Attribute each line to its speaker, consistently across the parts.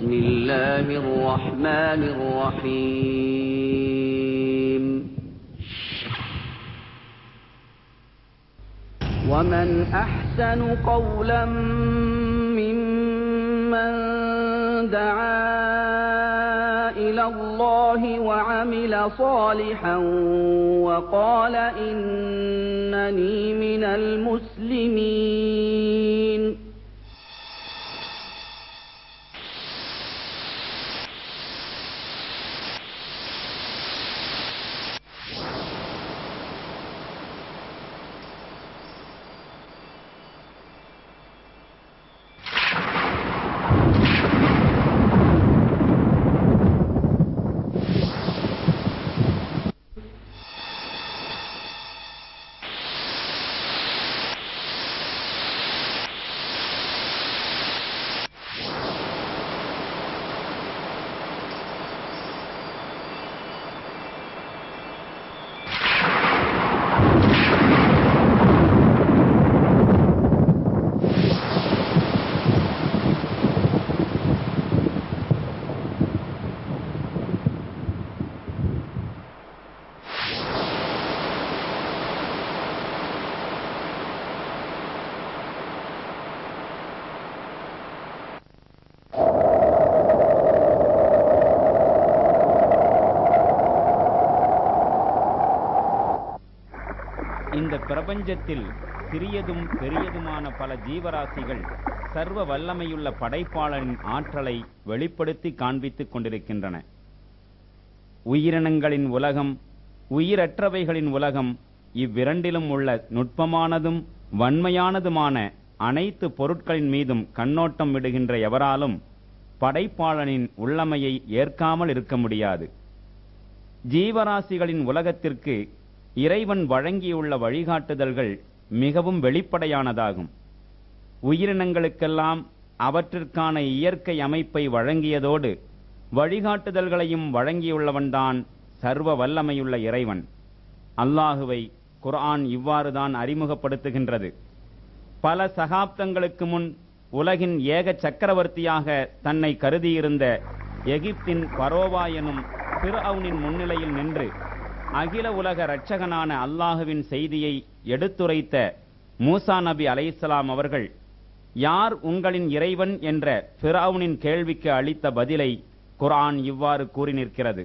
Speaker 1: بسم الله الرحمن الرحيم ومن أحسن قولا ممن دعا إلى الله وعمل صالحا وقال إنني من المسلمين
Speaker 2: இந்த பிரபஞ்சத்தில் சிறியதும் பெரியதுமான பல ஜீவராசிகள் சர்வ வல்லமையுள்ள படைப்பாளனின் ஆற்றலை வெளிப்படுத்தி காண்பித்துக் கொண்டிருக்கின்றன உயிரினங்களின் உலகம் உயிரற்றவைகளின் உலகம் இவ்விரண்டிலும் உள்ள நுட்பமானதும் வன்மையானதுமான அனைத்து பொருட்களின் மீதும் கண்ணோட்டம் விடுகின்ற எவராலும் படைப்பாளனின் உள்ளமையை ஏற்காமல் இருக்க முடியாது ஜீவராசிகளின் உலகத்திற்கு இறைவன் வழங்கியுள்ள வழிகாட்டுதல்கள் மிகவும் வெளிப்படையானதாகும் உயிரினங்களுக்கெல்லாம் அவற்றிற்கான இயற்கை அமைப்பை வழங்கியதோடு வழிகாட்டுதல்களையும் வழங்கியுள்ளவன்தான் சர்வ வல்லமையுள்ள இறைவன் அல்லாஹுவை குர்ஆன் இவ்வாறுதான் அறிமுகப்படுத்துகின்றது பல சகாப்தங்களுக்கு முன் உலகின் ஏக சக்கரவர்த்தியாக தன்னை கருதியிருந்த எகிப்தின் பரோவா எனும் பிர்அவுனின் முன்னிலையில் நின்று அகில உலக இரட்சகனான அல்லாஹுவின் செய்தியை எடுத்துரைத்த மூசா நபி அலைஹிஸ்ஸலாம் அவர்கள் யார் உங்களின் இறைவன் என்ற பிராவுனின் கேள்விக்கு அளித்த பதிலை குர்ஆன் இவ்வாறு கூறி நிற்கிறது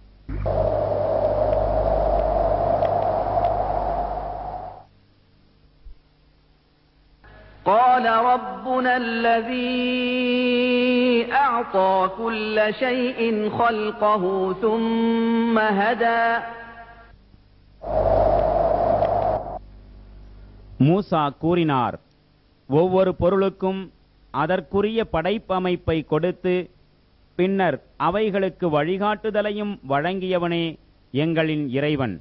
Speaker 1: قال ربنا الذي أعطى كل شيء خلقه ثم هدى
Speaker 2: மூசா கூறினார் ஒவ்வொரு பொருளுக்கும் அதற்குரிய படைப்பமைப்பை கொடுத்து பின்னர் அவைகளுக்கு வழிகாட்டுதலையும் வழங்கியவனே எங்களின் இறைவன்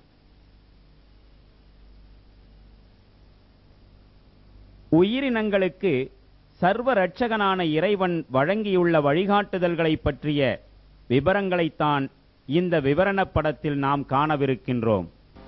Speaker 2: உயிரினங்களுக்கு சர்வ இரட்சகனான இறைவன் வழங்கியுள்ள வழிகாட்டுதல்களைப் பற்றிய விவரங்களைத்தான் இந்த விவரணப் படத்தில் நாம் காணவிருக்கின்றோம்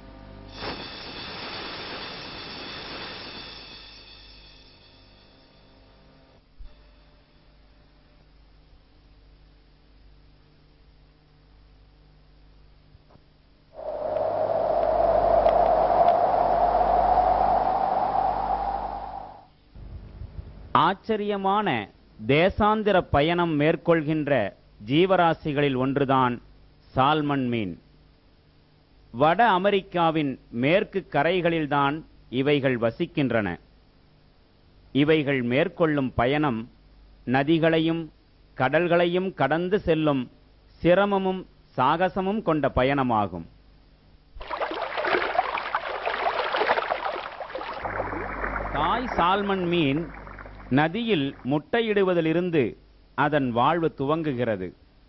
Speaker 2: ஆச்சரியமான தேசாந்திர பயணம் மேற்கொள்கின்ற ஜீவராசிகளில் ஒன்றுதான் சால்மன் மீன் வட அமெரிக்காவின் மேற்கு கரைகளில்தான் இவைகள் வசிக்கின்றன இவைகள் மேற்கொள்ளும் பயணம் நதிகளையும் கடல்களையும் கடந்து செல்லும் சிரமமும் சாகசமும் கொண்ட பயணமாகும் தாய் சால்மன் மீன் நதியில் முட்டையிடுவதிலிருந்து அதன் வாழ்வு துவங்குகிறது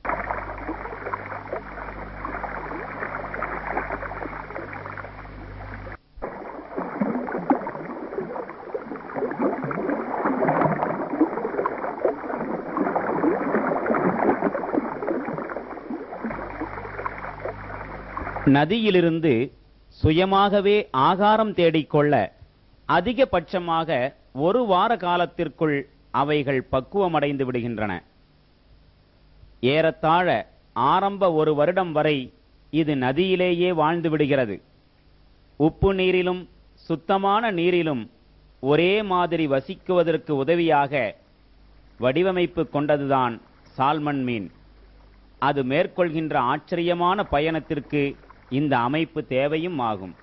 Speaker 2: நதியிலிருந்து சுயமாகவே ஆகாரம் தேடிக்கொள்ள அதிகபட்சமாக ஒரு வார காலத்திற்குள் அவைகள் பக்குவமடைந்து விடுகின்றன ஏறத்தாழ ஆரம்ப ஒரு வருடம் வரை இது நதியிலேயே வாழ்ந்து விடுகிறது உப்பு நீரிலும் சுத்தமான நீரிலும் ஒரே மாதிரி வசிக்குவதற்கு உதவியாக வடிவமைப்பு கொண்டதுதான் சால்மன் மீன் அது மேற்கொள்கின்ற ஆச்சரியமான பயணத்திற்கு இந்த அமைப்பு தேவையும் ஆகும்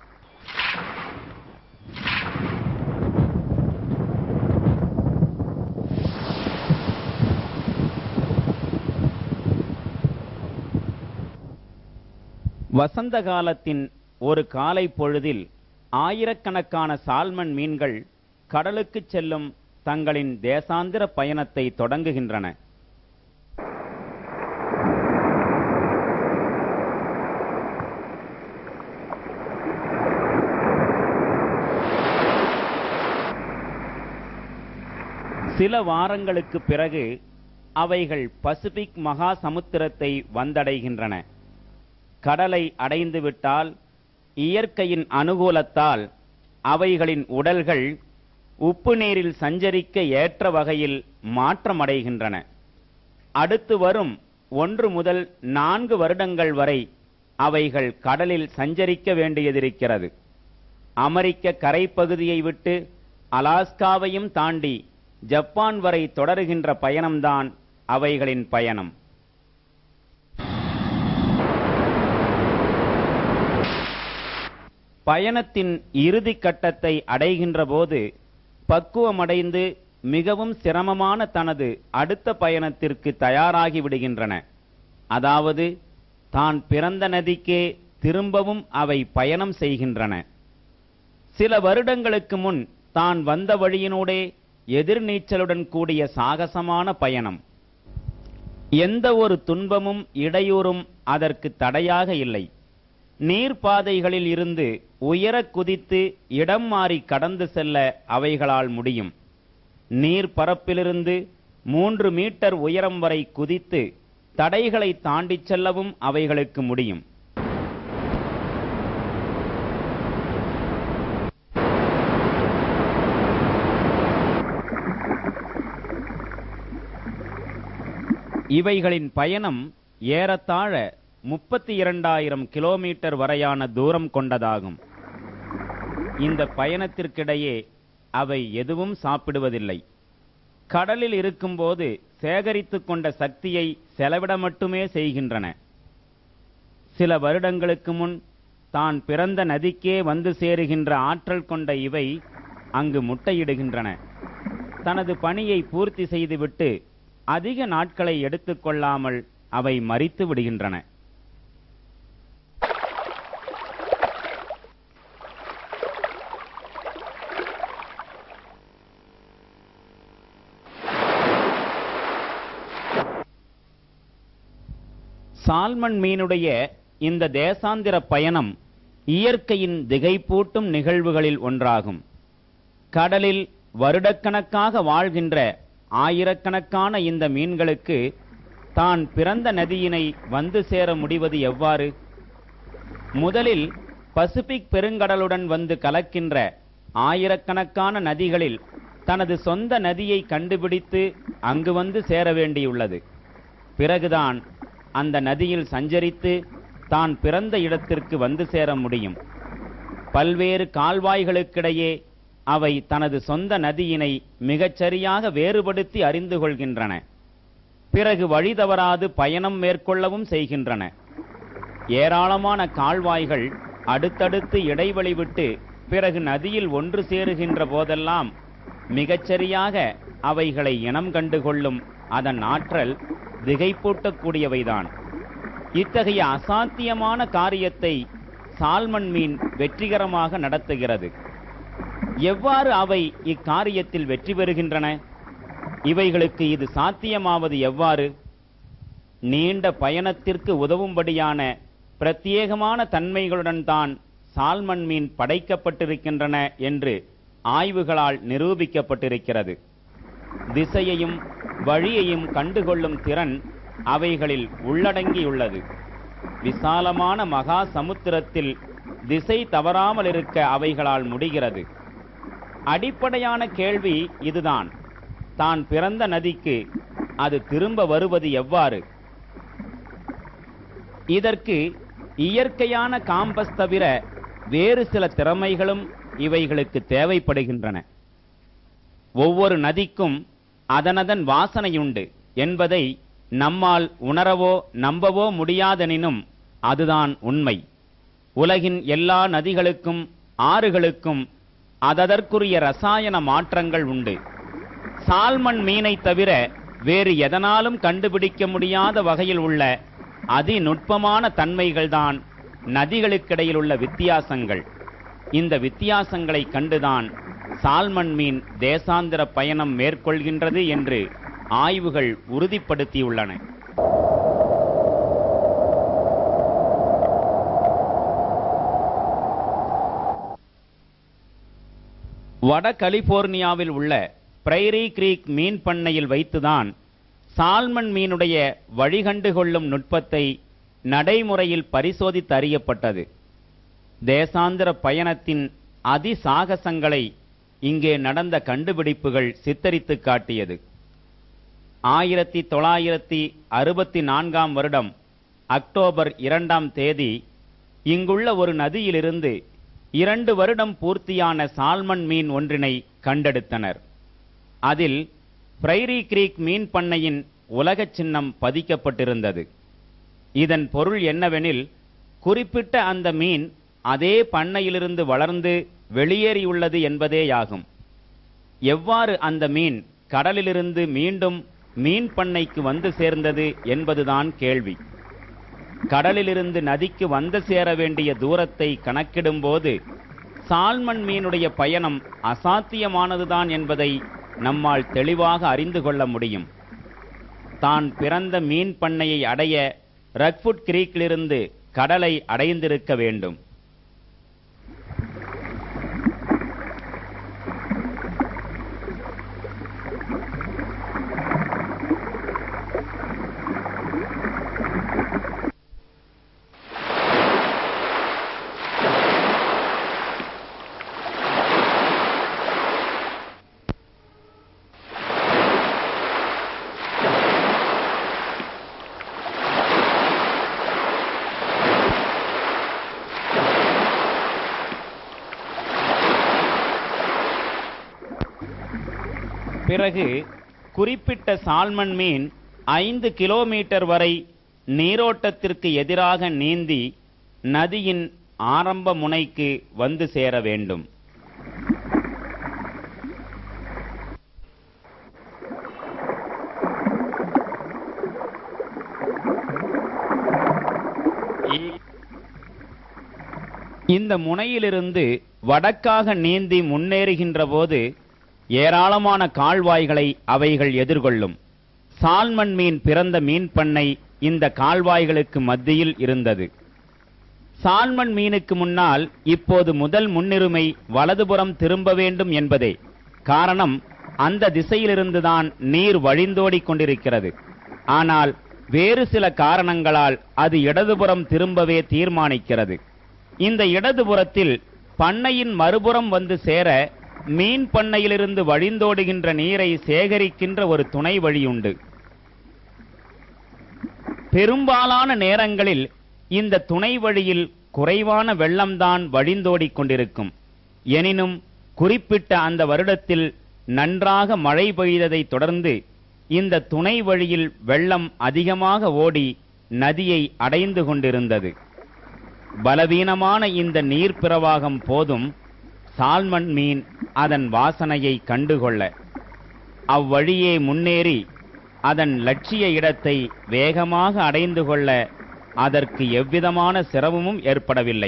Speaker 2: வசந்த காலத்தின் ஒரு காலை பொழுதில் ஆயிரக்கணக்கான சால்மன் மீன்கள் கடலுக்குச் செல்லும் தங்களின் தேசாந்திர பயணத்தை தொடங்குகின்றன சில வாரங்களுக்கு பிறகு அவைகள் பசிபிக் மகா சமுத்திரத்தை வந்தடைகின்றன கடலை அடைந்துவிட்டால் இயற்கையின் அனுகூலத்தால் அவைகளின் உடல்கள் உப்பு நீரில் சஞ்சரிக்க ஏற்ற வகையில் மாற்றமடைகின்றன அடுத்து வரும் ஒன்று முதல் நான்கு வருடங்கள் வரை அவைகள் கடலில் சஞ்சரிக்க வேண்டியதிருக்கிறது அமெரிக்க கரைப்பகுதியை விட்டு அலாஸ்காவையும் தாண்டி ஜப்பான் வரை தொடருகின்ற பயணம்தான் அவைகளின் பயணம் பயணத்தின் இறுதி கட்டத்தை அடைகின்ற போது பக்குவமடைந்து மிகவும் சிரமமான தனது அடுத்த பயணத்திற்கு தயாராகி விடுகின்றன அதாவது தான் பிறந்த நதிக்கே திரும்பவும் அவை பயணம் செய்கின்றன சில வருடங்களுக்கு முன் தான் வந்த வழியினூடே எதிர்நீச்சலுடன் கூடிய சாகசமான பயணம் எந்த ஒரு துன்பமும் இடையூறும் அதற்கு தடையாக இல்லை நீர்ப்பாதைகளில் இருந்து உயர குதித்து இடம் மாறி கடந்து செல்ல அவைகளால் முடியும் நீர் பரப்பிலிருந்து மூன்று மீட்டர் உயரம் வரை குதித்து தடைகளை தாண்டிச் செல்லவும் அவைகளுக்கு முடியும் இவைகளின் பயணம் ஏறத்தாழ முப்பத்தி இரண்டாயிரம் கிலோமீட்டர் வரையான தூரம் கொண்டதாகும் இந்த பயணத்திற்கிடையே அவை எதுவும் சாப்பிடுவதில்லை கடலில் இருக்கும்போது சேகரித்துக் கொண்ட சக்தியை செலவிட மட்டுமே செய்கின்றன சில வருடங்களுக்கு முன் தான் பிறந்த நதிக்கே வந்து சேருகின்ற ஆற்றல் கொண்ட இவை அங்கு முட்டையிடுகின்றன தனது பணியை பூர்த்தி செய்துவிட்டு அதிக நாட்களை எடுத்துக்கொள்ளாமல் அவை மரித்து விடுகின்றன சால்மன் மீனுடைய இந்த தேசாந்திர பயணம் இயற்கையின் திகைப்பூட்டும் நிகழ்வுகளில் ஒன்றாகும் கடலில் வருடக்கணக்காக வாழ்கின்ற ஆயிரக்கணக்கான இந்த மீன்களுக்கு தான் பிறந்த நதியினை வந்து சேர முடிவது எவ்வாறு முதலில் பசிபிக் பெருங்கடலுடன் வந்து கலக்கின்ற ஆயிரக்கணக்கான நதிகளில் தனது சொந்த நதியை கண்டுபிடித்து அங்கு வந்து சேர வேண்டியுள்ளது பிறகுதான் அந்த நதியில் சஞ்சரித்து தான் பிறந்த இடத்திற்கு வந்து சேர முடியும் பல்வேறு கால்வாய்களுக்கிடையே அவை தனது சொந்த நதியினை மிகச்சரியாக வேறுபடுத்தி அறிந்து கொள்கின்றன பிறகு வழி தவறாது பயணம் மேற்கொள்ளவும் செய்கின்றன ஏராளமான கால்வாய்கள் அடுத்தடுத்து இடைவெளி விட்டு பிறகு நதியில் ஒன்று சேருகின்ற போதெல்லாம் மிகச்சரியாக அவைகளை இனம் கண்டுகொள்ளும் அதன் ஆற்றல் திகைப்பூட்டக்கூடியவைதான் இத்தகைய அசாத்தியமான காரியத்தை சால்மன் மீன் வெற்றிகரமாக நடத்துகிறது எவ்வாறு அவை இக்காரியத்தில் வெற்றி பெறுகின்றன இவைகளுக்கு இது சாத்தியமாவது எவ்வாறு நீண்ட பயணத்திற்கு உதவும்படியான பிரத்யேகமான தன்மைகளுடன் தான் சால்மன் மீன் படைக்கப்பட்டிருக்கின்றன என்று ஆய்வுகளால் நிரூபிக்கப்பட்டிருக்கிறது திசையையும் வழியையும் கண்டுகொள்ளும் திறன் அவைகளில் உள்ளடங்கியுள்ளது விசாலமான மகா சமுத்திரத்தில் திசை தவறாமல் இருக்க அவைகளால் முடிகிறது அடிப்படையான கேள்வி இதுதான் தான் பிறந்த நதிக்கு அது திரும்ப வருவது எவ்வாறு இதற்கு இயற்கையான காம்பஸ் தவிர வேறு சில திறமைகளும் இவைகளுக்கு தேவைப்படுகின்றன ஒவ்வொரு நதிக்கும் அதனதன் வாசனையுண்டு என்பதை நம்மால் உணரவோ நம்பவோ முடியாதெனினும் அதுதான் உண்மை உலகின் எல்லா நதிகளுக்கும் ஆறுகளுக்கும் அததற்குரிய ரசாயன மாற்றங்கள் உண்டு சால்மன் மீனை தவிர வேறு எதனாலும் கண்டுபிடிக்க முடியாத வகையில் உள்ள அதிநுட்பமான தன்மைகள்தான் நதிகளுக்கிடையில் உள்ள வித்தியாசங்கள் இந்த வித்தியாசங்களை கண்டுதான் சால்மன் மீன் தேசாந்திர பயணம் மேற்கொள்கின்றது என்று ஆய்வுகள் உறுதிப்படுத்தியுள்ளன வட கலிபோர்னியாவில் உள்ள பிரைரி கிரீக் மீன் பண்ணையில் வைத்துதான் சால்மன் மீனுடைய வழிகண்டு கொள்ளும் நுட்பத்தை நடைமுறையில் பரிசோதித்து அறியப்பட்டது தேசாந்திர பயணத்தின் அதிசாகசங்களை இங்கே நடந்த கண்டுபிடிப்புகள் சித்தரித்து காட்டியது ஆயிரத்தி தொள்ளாயிரத்தி அறுபத்தி நான்காம் வருடம் அக்டோபர் இரண்டாம் தேதி இங்குள்ள ஒரு நதியிலிருந்து இரண்டு வருடம் பூர்த்தியான சால்மன் மீன் ஒன்றினை கண்டெடுத்தனர் அதில் பிரைரி கிரீக் மீன் பண்ணையின் உலகச் சின்னம் பதிக்கப்பட்டிருந்தது இதன் பொருள் என்னவெனில் குறிப்பிட்ட அந்த மீன் அதே பண்ணையிலிருந்து வளர்ந்து வெளியேறியுள்ளது என்பதேயாகும் எவ்வாறு அந்த மீன் கடலிலிருந்து மீண்டும் மீன் பண்ணைக்கு வந்து சேர்ந்தது என்பதுதான் கேள்வி கடலிலிருந்து நதிக்கு வந்து சேர வேண்டிய தூரத்தை கணக்கிடும்போது சால்மன் மீனுடைய பயணம் அசாத்தியமானதுதான் என்பதை நம்மால் தெளிவாக அறிந்து கொள்ள முடியும் தான் பிறந்த மீன் பண்ணையை அடைய ரக்ஃபுட் கிரீக்கிலிருந்து கடலை அடைந்திருக்க வேண்டும் பிறகு குறிப்பிட்ட சால்மன் மீன் ஐந்து கிலோமீட்டர் வரை நீரோட்டத்திற்கு எதிராக நீந்தி நதியின் ஆரம்ப முனைக்கு வந்து சேர வேண்டும் இந்த முனையிலிருந்து வடக்காக நீந்தி முன்னேறுகின்ற போது ஏராளமான கால்வாய்களை அவைகள் எதிர்கொள்ளும் சால்மன் மீன் பிறந்த மீன் பண்ணை இந்த கால்வாய்களுக்கு மத்தியில் இருந்தது சால்மன் மீனுக்கு முன்னால் இப்போது முதல் முன்னுரிமை வலதுபுறம் திரும்ப வேண்டும் என்பதே காரணம் அந்த திசையிலிருந்துதான் நீர் வழிந்தோடிக் கொண்டிருக்கிறது ஆனால் வேறு சில காரணங்களால் அது இடதுபுறம் திரும்பவே தீர்மானிக்கிறது இந்த இடதுபுறத்தில் பண்ணையின் மறுபுறம் வந்து சேர மீன் பண்ணையிலிருந்து வழிந்தோடுகின்ற நீரை சேகரிக்கின்ற ஒரு துணை வழியுண்டு பெரும்பாலான நேரங்களில் இந்த துணை வழியில் குறைவான வெள்ளம்தான் வழிந்தோடிக் கொண்டிருக்கும் எனினும் குறிப்பிட்ட அந்த வருடத்தில் நன்றாக மழை பெய்ததை தொடர்ந்து இந்த துணை வழியில் வெள்ளம் அதிகமாக ஓடி நதியை அடைந்து கொண்டிருந்தது பலவீனமான இந்த நீர் பிரவாகம் போதும் சால்மன் மீன் அதன் வாசனையை கண்டுகொள்ள அவ்வழியே முன்னேறி அதன் லட்சிய இடத்தை வேகமாக அடைந்து கொள்ள அதற்கு எவ்விதமான சிரமமும் ஏற்படவில்லை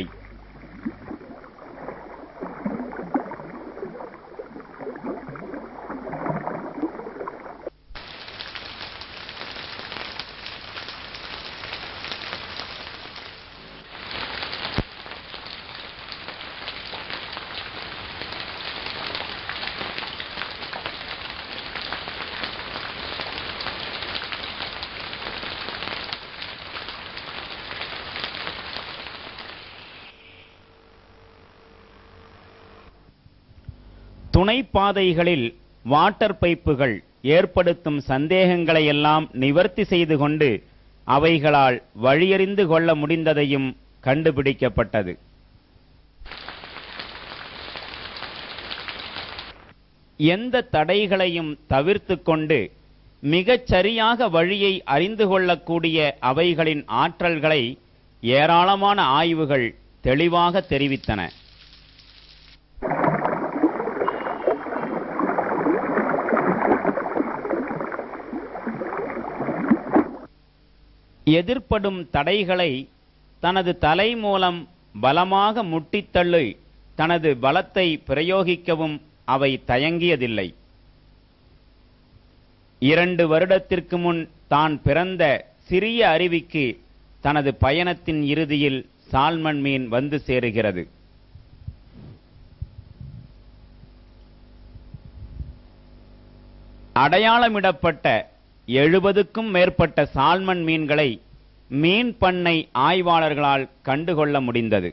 Speaker 2: துணைப்பாதைகளில் வாட்டர் பைப்புகள் ஏற்படுத்தும் சந்தேகங்களை எல்லாம் நிவர்த்தி செய்து கொண்டு அவைகளால் வழியறிந்து கொள்ள முடிந்ததையும் கண்டுபிடிக்கப்பட்டது எந்த தடைகளையும் தவிர்த்து கொண்டு மிகச் சரியாக வழியை அறிந்து கொள்ளக்கூடிய அவைகளின் ஆற்றல்களை ஏராளமான ஆய்வுகள் தெளிவாக தெரிவித்தன எதிர்ப்படும் தடைகளை தனது தலை மூலம் பலமாக முட்டித்தள்ளி தனது பலத்தை பிரயோகிக்கவும் அவை தயங்கியதில்லை இரண்டு வருடத்திற்கு முன் தான் பிறந்த சிறிய அருவிக்கு தனது பயணத்தின் இறுதியில் சால்மன் மீன் வந்து சேருகிறது அடையாளமிடப்பட்ட எழுபதுக்கும் மேற்பட்ட சால்மன் மீன்களை மீன் பண்ணை ஆய்வாளர்களால் கண்டுகொள்ள முடிந்தது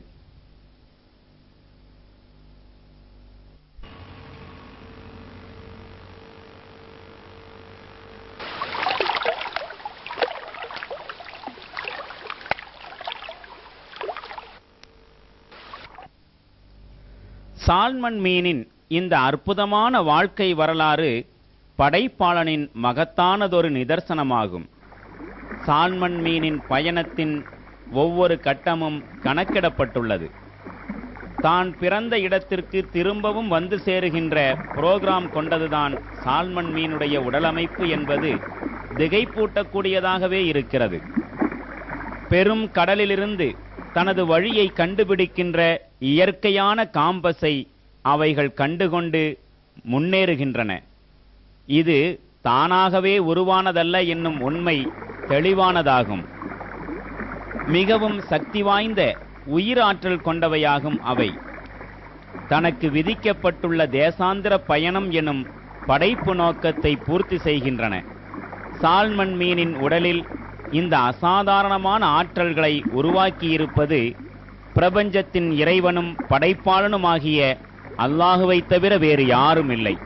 Speaker 2: சால்மன் மீனின் இந்த அற்புதமான வாழ்க்கை வரலாறு படைப்பாளனின் மகத்தானதொரு நிதர்சனமாகும் சால்மன் மீனின் பயணத்தின் ஒவ்வொரு கட்டமும் கணக்கிடப்பட்டுள்ளது தான் பிறந்த இடத்திற்கு திரும்பவும் வந்து சேருகின்ற புரோகிராம் கொண்டதுதான் சால்மன் மீனுடைய உடலமைப்பு என்பது திகைப்பூட்டக்கூடியதாகவே இருக்கிறது பெரும் கடலிலிருந்து தனது வழியை கண்டுபிடிக்கின்ற இயற்கையான காம்பஸை அவைகள் கண்டுகொண்டு முன்னேறுகின்றன இது தானாகவே உருவானதல்ல என்னும் உண்மை தெளிவானதாகும் மிகவும் சக்தி வாய்ந்த உயிராற்றல் கொண்டவையாகும் அவை தனக்கு விதிக்கப்பட்டுள்ள தேசாந்திர பயணம் எனும் படைப்பு நோக்கத்தை பூர்த்தி செய்கின்றன சால்மன் மீனின் உடலில் இந்த அசாதாரணமான ஆற்றல்களை உருவாக்கியிருப்பது பிரபஞ்சத்தின் இறைவனும் படைப்பாளனுமாகிய அல்லாஹுவைத் தவிர வேறு யாரும் இல்லை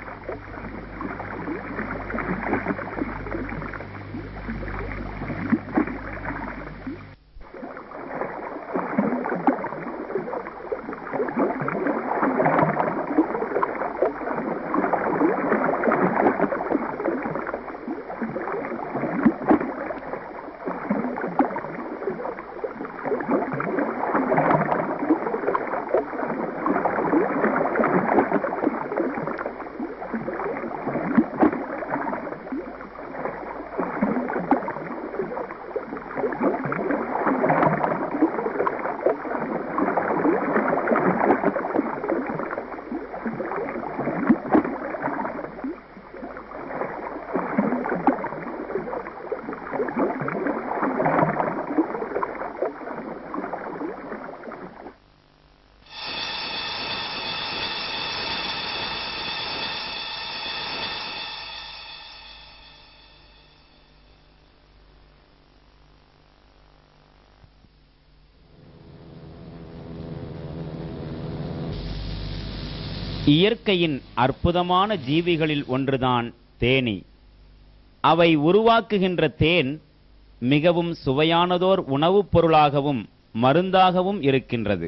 Speaker 2: இயற்கையின் அற்புதமான ஜீவிகளில் ஒன்றுதான் தேனீ அவை உருவாக்குகின்ற தேன் மிகவும் சுவையானதோர் உணவுப் பொருளாகவும் மருந்தாகவும் இருக்கின்றது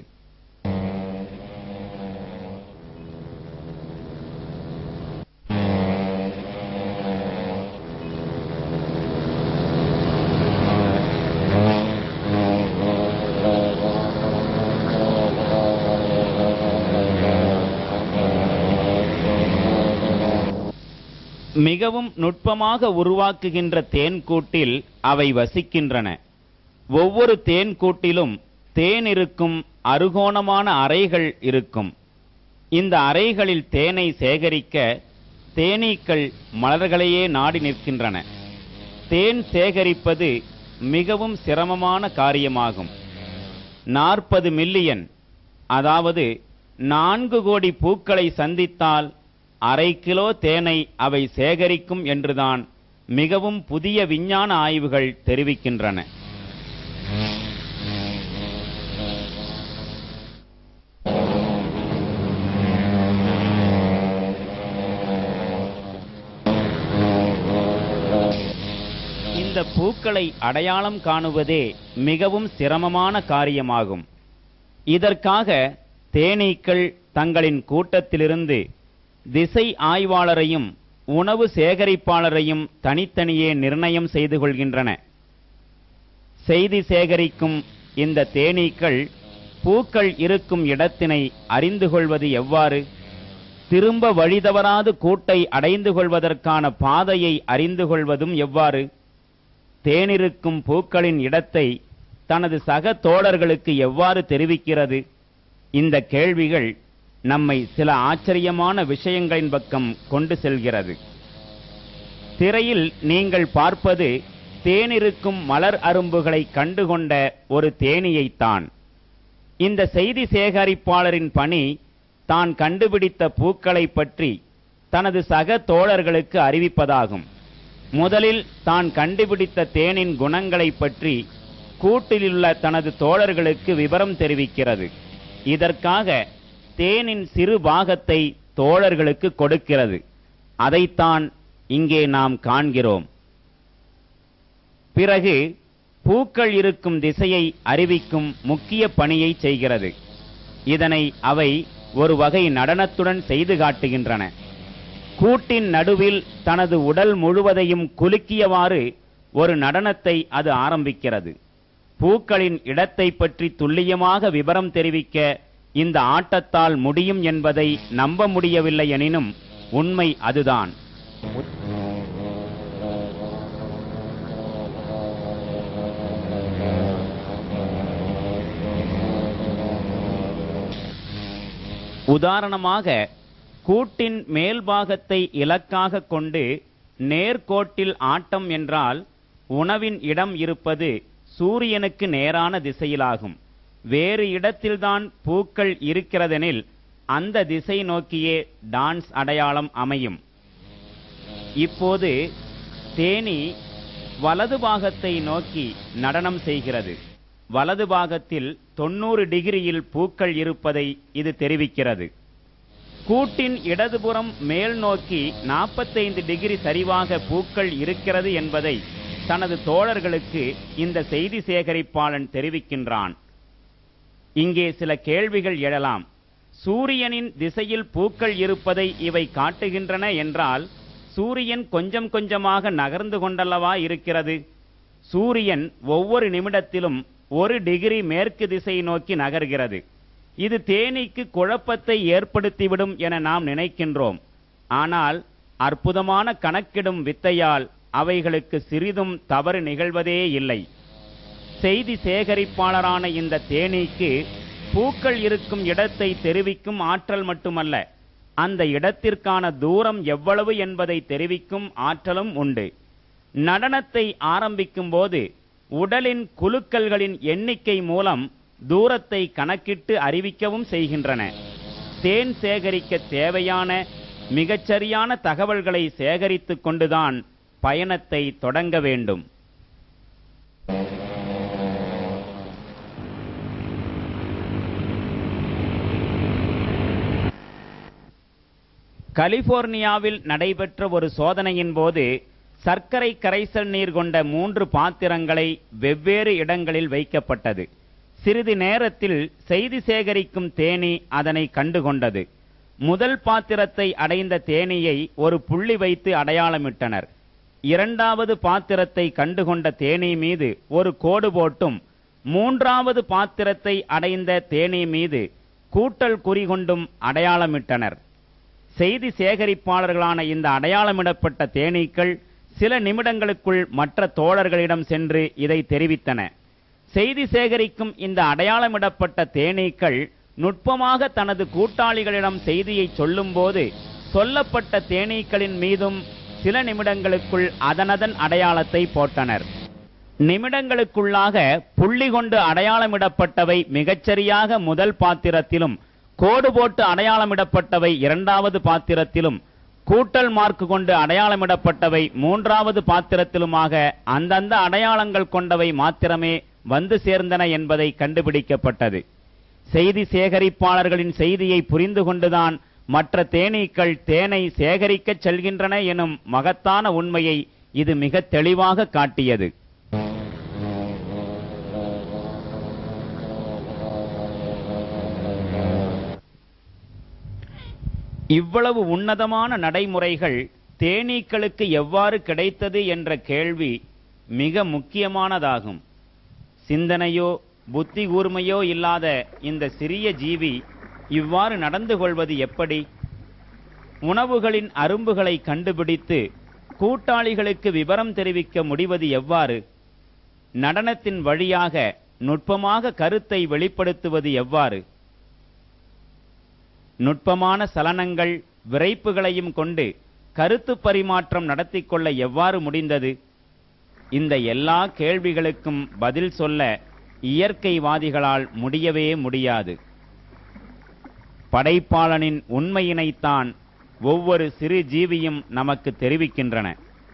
Speaker 2: மிகவும் நுட்பமாக உருவாக்குகின்ற தேன்கூட்டில் அவை வசிக்கின்றன ஒவ்வொரு தேன்கூட்டிலும் தேன் இருக்கும் அறுகோணமான அறைகள் இருக்கும் இந்த அறைகளில் தேனை சேகரிக்க தேனீக்கள் மலர்களையே நாடி நிற்கின்றன தேன் சேகரிப்பது மிகவும் சிரமமான காரியமாகும் நாற்பது மில்லியன் அதாவது நான்கு கோடி பூக்களை சந்தித்தால் அரை கிலோ தேனை அவை சேகரிக்கும் என்றுதான் மிகவும் புதிய விஞ்ஞான ஆய்வுகள் தெரிவிக்கின்றன இந்த இந்த பூக்களை அடையாளம் காணுவதே மிகவும் சிரமமான காரியமாகும் இதற்காக தேனீக்கள் தங்களின் கூட்டத்திலிருந்து திசை ஆய்வாளரையும் உணவு சேகரிப்பாளரையும் தனித்தனியே நிர்ணயம் செய்து கொள்கின்றன செய்தி சேகரிக்கும் இந்த தேனீக்கள் பூக்கள் இருக்கும் இடத்தினை அறிந்து கொள்வது எவ்வாறு திரும்ப வழிதவறாது கூட்டை அடைந்து கொள்வதற்கான பாதையை அறிந்து கொள்வதும் எவ்வாறு தேனிருக்கும் பூக்களின் இடத்தை தனது சக தோழர்களுக்கு எவ்வாறு தெரிவிக்கிறது இந்த கேள்விகள் நம்மை சில ஆச்சரியமான விஷயங்களின் பக்கம் கொண்டு செல்கிறது திரையில் நீங்கள் பார்ப்பது தேனிருக்கும் மலர் அரும்புகளை கண்டுகொண்ட ஒரு தேனியைத்தான் இந்த செய்தி சேகரிப்பாளரின் பணி தான் கண்டுபிடித்த பூக்களை பற்றி தனது சக தோழர்களுக்கு அறிவிப்பதாகும் முதலில் தான் கண்டுபிடித்த தேனின் குணங்களை பற்றி கூட்டிலுள்ள தனது தோழர்களுக்கு விவரம் தெரிவிக்கிறது இதற்காக தேனின் சிறு பாகத்தை தோழர்களுக்கு கொடுக்கிறது அதைத்தான் இங்கே நாம் காண்கிறோம் பிறகு பூக்கள் இருக்கும் திசையை அறிவிக்கும் முக்கிய பணியை செய்கிறது இதனை அவை ஒரு வகை நடனத்துடன் செய்து காட்டுகின்றன கூட்டின் நடுவில் தனது உடல் முழுவதையும் குலுக்கியவாறு ஒரு நடனத்தை அது ஆரம்பிக்கிறது பூக்களின் இடத்தை பற்றி துல்லியமாக விவரம் தெரிவிக்க இந்த ஆட்டத்தால் முடியும் என்பதை நம்ப முடியவில்லை எனினும் உண்மை அதுதான் உதாரணமாக கூட்டின் மேல்பாகத்தை இலக்காக கொண்டு நேர்கோட்டில் ஆட்டம் என்றால் உணவின் இடம் இருப்பது சூரியனுக்கு நேரான திசையிலாகும் வேறு இடத்தில்தான் பூக்கள் இருக்கிறதெனில் அந்த திசை நோக்கியே டான்ஸ் அடையாளம் அமையும் இப்போது தேனி வலது பாகத்தை நோக்கி நடனம் செய்கிறது வலது பாகத்தில் தொண்ணூறு டிகிரியில் பூக்கள் இருப்பதை இது தெரிவிக்கிறது கூட்டின் இடதுபுறம் மேல் நோக்கி நாற்பத்தைந்து டிகிரி சரிவாக பூக்கள் இருக்கிறது என்பதை தனது தோழர்களுக்கு இந்த செய்தி சேகரிப்பாளன் தெரிவிக்கின்றான் இங்கே சில கேள்விகள் எழலாம் சூரியனின் திசையில் பூக்கள் இருப்பதை இவை காட்டுகின்றன என்றால் சூரியன் கொஞ்சம் கொஞ்சமாக நகர்ந்து கொண்டல்லவா இருக்கிறது சூரியன் ஒவ்வொரு நிமிடத்திலும் ஒரு டிகிரி மேற்கு திசை நோக்கி நகர்கிறது இது தேனீக்கு குழப்பத்தை ஏற்படுத்திவிடும் என நாம் நினைக்கின்றோம் ஆனால் அற்புதமான கணக்கிடும் வித்தையால் அவைகளுக்கு சிறிதும் தவறு நிகழ்வதே இல்லை செய்தி சேகரிப்பாளரான இந்த தேனீக்கு பூக்கள் இருக்கும் இடத்தை தெரிவிக்கும் ஆற்றல் மட்டுமல்ல அந்த இடத்திற்கான தூரம் எவ்வளவு என்பதை தெரிவிக்கும் ஆற்றலும் உண்டு நடனத்தை ஆரம்பிக்கும் போது உடலின் குலுக்கல்களின் எண்ணிக்கை மூலம் தூரத்தை கணக்கிட்டு அறிவிக்கவும் செய்கின்றன தேன் சேகரிக்க தேவையான மிகச்சரியான தகவல்களை சேகரித்துக் கொண்டுதான் பயணத்தை தொடங்க வேண்டும் கலிபோர்னியாவில் நடைபெற்ற ஒரு சோதனையின் போது சர்க்கரை கரைசல் நீர் கொண்ட மூன்று பாத்திரங்களை வெவ்வேறு இடங்களில் வைக்கப்பட்டது சிறிது நேரத்தில் செய்தி சேகரிக்கும் தேனி அதனை கண்டுகொண்டது முதல் பாத்திரத்தை அடைந்த தேனியை ஒரு புள்ளி வைத்து அடையாளமிட்டனர் இரண்டாவது பாத்திரத்தை கண்டுகொண்ட தேனி மீது ஒரு கோடு போட்டும் மூன்றாவது பாத்திரத்தை அடைந்த தேனி மீது கூட்டல் குறி கொண்டும் அடையாளமிட்டனர் செய்தி சேகரிப்பாளர்களான இந்த அடையாளமிடப்பட்ட தேனீக்கள் சில நிமிடங்களுக்குள் மற்ற தோழர்களிடம் சென்று இதை தெரிவித்தன செய்தி சேகரிக்கும் இந்த அடையாளமிடப்பட்ட தேனீக்கள் நுட்பமாக தனது கூட்டாளிகளிடம் செய்தியை சொல்லும்போது சொல்லப்பட்ட தேனீக்களின் மீதும் சில நிமிடங்களுக்குள் அதனதன் அடையாளத்தை போட்டனர் நிமிடங்களுக்குள்ளாக புள்ளி கொண்டு அடையாளமிடப்பட்டவை மிகச்சரியாக முதல் பாத்திரத்திலும் கோடு போட்டு அடையாளமிடப்பட்டவை இரண்டாவது பாத்திரத்திலும் கூட்டல் மார்க் கொண்டு அடையாளமிடப்பட்டவை மூன்றாவது பாத்திரத்திலுமாக அந்தந்த அடையாளங்கள் கொண்டவை மாத்திரமே வந்து சேர்ந்தன என்பதை கண்டுபிடிக்கப்பட்டது செய்தி சேகரிப்பாளர்களின் செய்தியை புரிந்து கொண்டுதான் மற்ற தேனீக்கள் தேனை சேகரிக்கச் செல்கின்றன எனும் மகத்தான உண்மையை இது மிக தெளிவாக காட்டியது இவ்வளவு உன்னதமான நடைமுறைகள் தேனீக்களுக்கு எவ்வாறு கிடைத்தது என்ற கேள்வி மிக முக்கியமானதாகும் சிந்தனையோ புத்தி கூர்மையோ இல்லாத இந்த சிறிய ஜீவி இவ்வாறு நடந்து கொள்வது எப்படி உணவுகளின் அரும்புகளை கண்டுபிடித்து கூட்டாளிகளுக்கு விவரம் தெரிவிக்க முடிவது எவ்வாறு நடனத்தின் வழியாக நுட்பமாக கருத்தை வெளிப்படுத்துவது எவ்வாறு நுட்பமான சலனங்கள் விரைப்புகளையும் கொண்டு கருத்து பரிமாற்றம் நடத்திக் கொள்ள எவ்வாறு முடிந்தது இந்த எல்லா கேள்விகளுக்கும் பதில் சொல்ல இயற்கைவாதிகளால் முடியவே முடியாது படைப்பாளனின் உண்மையினைத்தான் ஒவ்வொரு சிறு ஜீவியும் நமக்கு தெரிவிக்கின்றன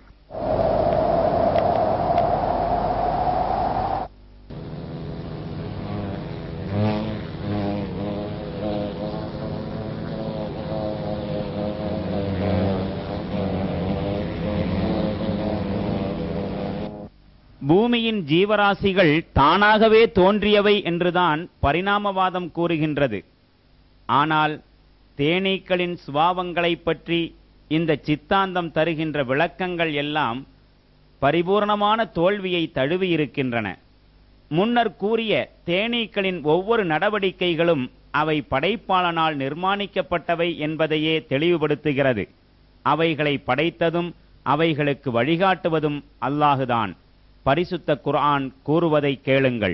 Speaker 2: பூமியின் ஜீவராசிகள் தானாகவே தோன்றியவை என்றுதான் பரிணாமவாதம் கூறுகின்றது ஆனால் தேனீக்களின் சுபாவங்களைப் பற்றி இந்த சித்தாந்தம் தருகின்ற விளக்கங்கள் எல்லாம் பரிபூர்ணமான தோல்வியை தழுவியிருக்கின்றன முன்னர் கூறிய தேனீக்களின் ஒவ்வொரு நடவடிக்கைகளும் அவை படைப்பாளனால் நிர்மாணிக்கப்பட்டவை என்பதையே தெளிவுபடுத்துகிறது அவைகளை படைத்ததும் அவைகளுக்கு வழிகாட்டுவதும் அல்லாஹுதான் பரிசுத்த குர்ஆன் கூறுவதை கேளுங்கள்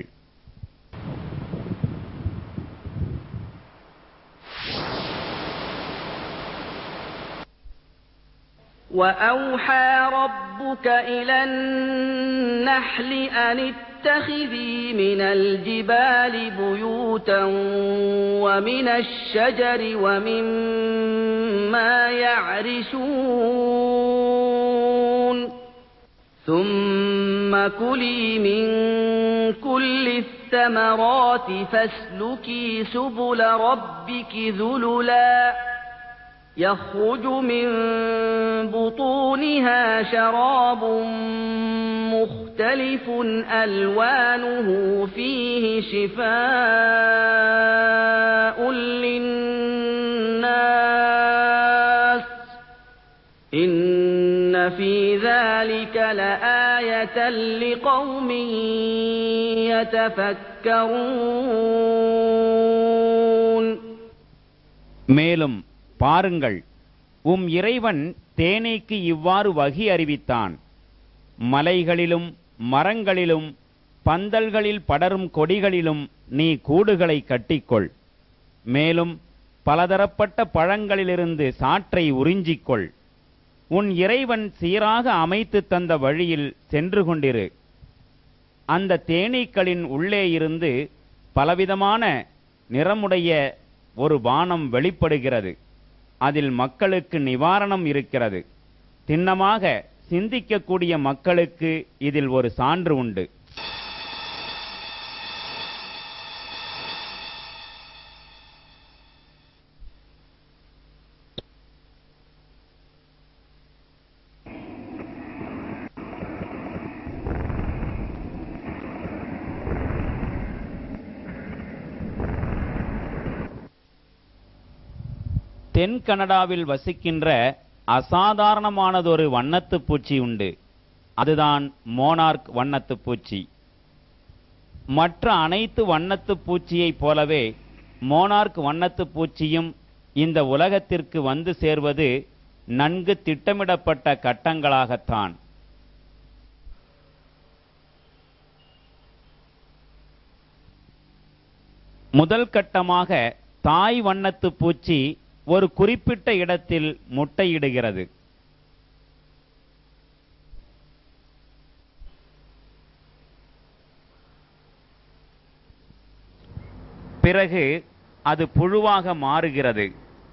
Speaker 1: وأوحى ربك إلى النحل أن اتخذي من الجبال بيوتا ومن الشجر ومما يعرشون ثم كلي من كل الثمرات فاسلكي سبل ربك ذللا يخرج من بطونها شراب مختلف ألوانه فيه شفاء للناس إن في ذلك لآية لقوم يتفكرون
Speaker 2: மேலும் பாருங்கள் உம் இறைவன் தேனீக்கு இவ்வாறு வகி அறிவித்தான் மலைகளிலும் மரங்களிலும் பந்தல்களில் படரும் கொடிகளிலும் நீ கூடுகளை கட்டிக்கொள் மேலும் பலதரப்பட்ட பழங்களிலிருந்து சாற்றை உறிஞ்சிக்கொள் உன் இறைவன் சீராக அமைத்து தந்த வழியில் சென்று கொண்டிரு அந்த தேனீக்களின் உள்ளே இருந்து பலவிதமான நிறமுடைய ஒரு வானம் வெளிப்படுகிறது அதில் மக்களுக்கு நிவாரணம் இருக்கிறது திண்ணமாக சிந்திக்கக்கூடிய மக்களுக்கு இதில் ஒரு சான்று உண்டு தென் கனடாவில் வசிக்கின்ற அசாதாரணமானதொரு வண்ணத்துப் பூச்சி உண்டு அதுதான் மோனார்க் வண்ணத்துப் பூச்சி மற்ற அனைத்து வண்ணத்துப் பூச்சியைப் போலவே மோனார்க் வண்ணத்துப் பூச்சியும் இந்த உலகத்திற்கு வந்து சேர்வது நன்கு திட்டமிடப்பட்ட கட்டங்களாகத்தான் முதல் கட்டமாக தாய் வண்ணத்துப் பூச்சி ஒரு குறிப்பிட்ட இடத்தில் முட்டையிடுகிறது பிறகு அது புழுவாக மாறுகிறது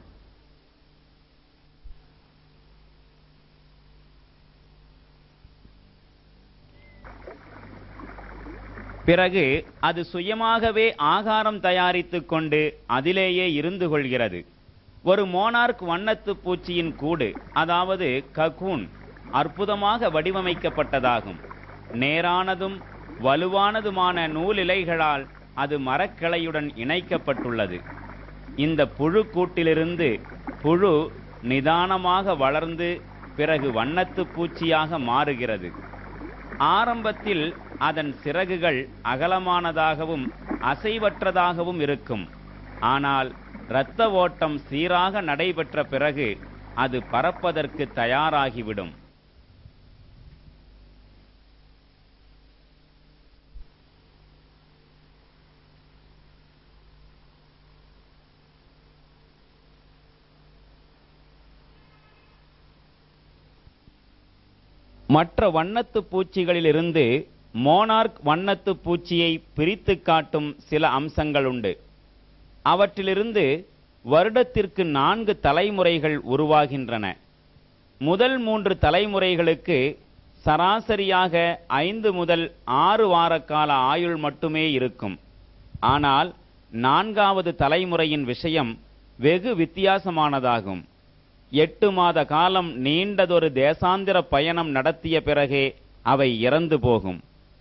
Speaker 2: பிறகு அது சுயமாகவே ஆகாரம் தயாரித்துக் கொண்டு அதிலேயே இருந்து கொள்கிறது ஒரு மோனார்க் வண்ணத்துப் பூச்சியின் கூடு அதாவது ககூன் அற்புதமாக வடிவமைக்கப்பட்டதாகும் நேரானதும் வலுவானதுமான நூலிலைகளால் அது மரக்கிளையுடன் இணைக்கப்பட்டுள்ளது இந்த புழு கூட்டிலிருந்து புழு நிதானமாக வளர்ந்து பிறகு வண்ணத்துப் பூச்சியாக மாறுகிறது ஆரம்பத்தில் அதன் சிறகுகள் அகலமானதாகவும் அசைவற்றதாகவும் இருக்கும் ஆனால் இரத்த ஓட்டம் சீராக நடைபெற்ற பிறகு அது பறப்பதற்கு தயாராகிவிடும் மற்ற வண்ணத்துப் பூச்சிகளிலிருந்து மோனார்க் வண்ணத்துப் பூச்சியை பிரித்துக் காட்டும் சில அம்சங்கள் உண்டு அவற்றிலிருந்து வருடத்திற்கு நான்கு தலைமுறைகள் உருவாகின்றன முதல் மூன்று தலைமுறைகளுக்கு சராசரியாக ஐந்து முதல் ஆறு வார கால ஆயுள் மட்டுமே இருக்கும் ஆனால் நான்காவது தலைமுறையின் விஷயம் வெகு வித்தியாசமானதாகும் எட்டு மாத காலம் நீண்டதொரு தேசாந்திர பயணம் நடத்திய பிறகே அவை இறந்து போகும்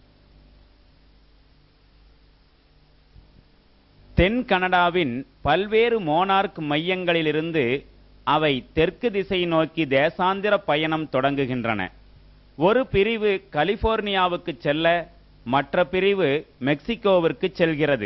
Speaker 2: தென் கனடாவின் பல்வேறு மோனார்க் மையங்களிலிருந்து அவை தெற்கு திசை நோக்கி தேசாந்திர பயணம் தொடங்குகின்றன ஒரு பிரிவு கலிபோர்னியாவுக்கு செல்ல மற்ற பிரிவு மெக்சிகோவிற்கு செல்கிறது